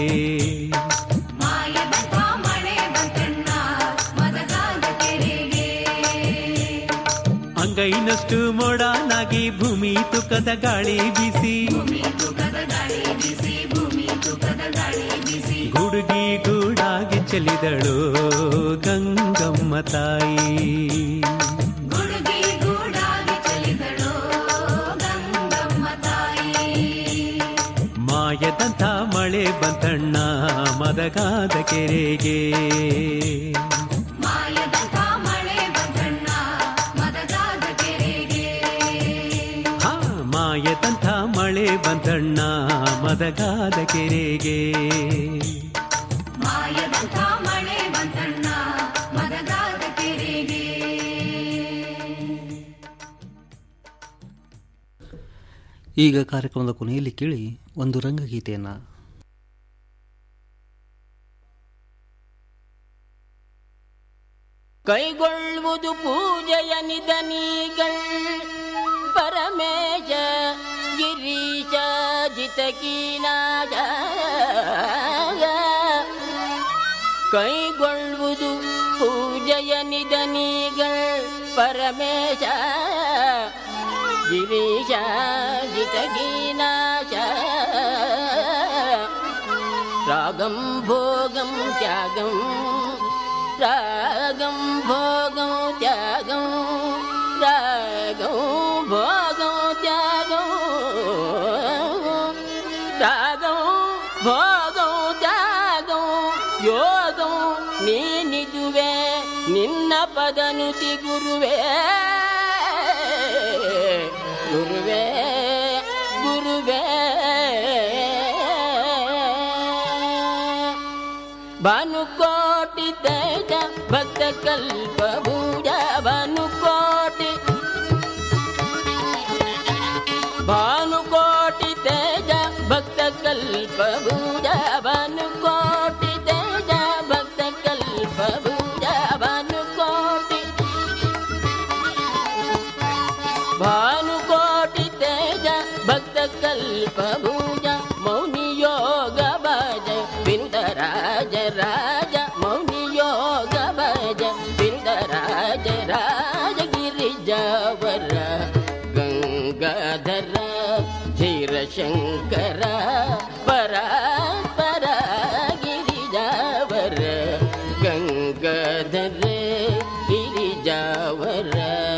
ಮಾಯದಂತ ಮಳೆ ಬಂತಣ್ಣ ಮದಗಾದ ಕೆರೆಗೆ ಅಂಗೈನಷ್ಟು ಮೋಡನಾಗಿ ಭೂಮಿ ತುಕದ ಗಾಳಿ ಬೀಸಿ ಭೂಮಿ ತೂಕದ ಗಾಳಿ ಬೀಸಿ ಭೂಮಿ ತೂಕದ ಗಾಳಿ ಬೀಸಿ ಗುಡುಗಿ ಗೂಡಾಗಿ ಚೆಲ್ಲಿದಳು ಗಂಗಮ್ಮ ತಾಯಿ ಗುಡುಗಿ ಗೂಡಾಗಿ ಚಲಿದಳು ಗಂಗಮ್ಮ ತಾಯಿ ಮಾಯದಂಥ ಮಳೆ ಬಂತಣ್ಣ ಮದಗಾದ ಕೆರೆಗೆ ಮಾಯದಂತ ಮಳೆ ಬಂತಣ್ಣ ಮದಗಾದ ಕೆರೆಗೆ ಹಾ ಮಾಯದಂಥ ಮಳೆ ಬಂತಣ್ಣ ಮದಗಾದ ಕೆರೆಗೆ ಮಾಯದಂತ ಮಳೆ ಬಂತಣ್ಣ ಮದಗಾದ ಕೆರೆಗೆ ಈಗ ಕಾರ್ಯಕ್ರಮದ ಕೊನೆಯಲ್ಲಿ ಕೇಳಿ ಒಂದು ರಂಗಗೀತೆಯನ್ನು ಕೈಗೊಳ್ಳುವುದು ಪೂಜೆಯ ನಿಧನಿಗಳ್ ಪರಮೇಶ ಗಿರೀಶ ಜಿತಕೀನಾಜ ಕೈಗೊಳ್ಳುವುದು ಪೂಜೆಯ ನಿಧನಿಗಳ್ ಪರಮೇಶ ಗಿರೀಶ ಜಿತಕೀನಾಶ ರಾಗಂ ಭೋಗಂ ತ್ಯಾಗಂ రాగం భోగం త్యాగం రాగం భోగం త్యాగం రాగం భోగం త్యాగం యోగం ನೀನಿದುವೆ ನಿನ್ನ ಪದನುತಿ ಗುರುವೇ ಗುರುವೇ ಗುರುವೇ ಭಾನುಕೋಟಿ ತೇಜ ಭಕ್ತ ಕಲ್ಪ ಭೂಜ ಭಾನುಕೋಟಿ ಭಾನುಕೋಟಿ ತೇಜ ಭಕ್ತ ಕಲ್ಪ ಭೂಜ ಭಾನುಕೋಟಿ ತೇಜ ಭಕ್ತ ಕಲ್ಪ ಭೂಜ ಭಾನುಕೋಟಿ ಭಾನುಕೋಟಿ ತೇಜ ಭಕ್ತ ಕಲ್ಪ ಭೂಜ ಮೌನಿ ಯೋಗ ಭಜ ಬಿರುದ ರಾಜ ರಾಜ ಮೌನಿ ಯೋಗ ಭಜ ಬಿರುದ ರಾಜ ರಾಜ ಗಿರಿಜಾವರ ಗಂಗಾಧರ ಧೀರ ಶಂಕರ ಪರ ಪರ ಗಿರಿಜಾವರ ಗಂಗಾಧರ ಗಿರಿಜಾವರ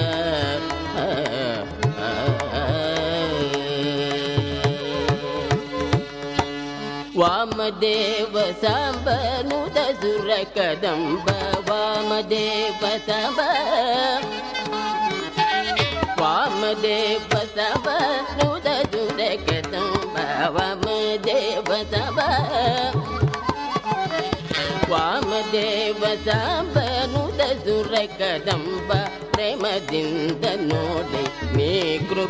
ವಾಮದೇವ ಸಾಂಬನುದ ಸುರ ಕದಂಬ ವಾಮದೇವ ಸಾಂಬ ವಾಮದೇವ ಸಾಂಬನುದ ಸುರ ಕದಂಬ ವಾಮದೇವ ಸಾಂಬ ವಾಮದೇವ ಸಾಂಬನುದ ಸುರ ಕದಂಬ ಪ್ರೇಮದಿಂದ ನೋಡಿ ನೀ ಕೃಪ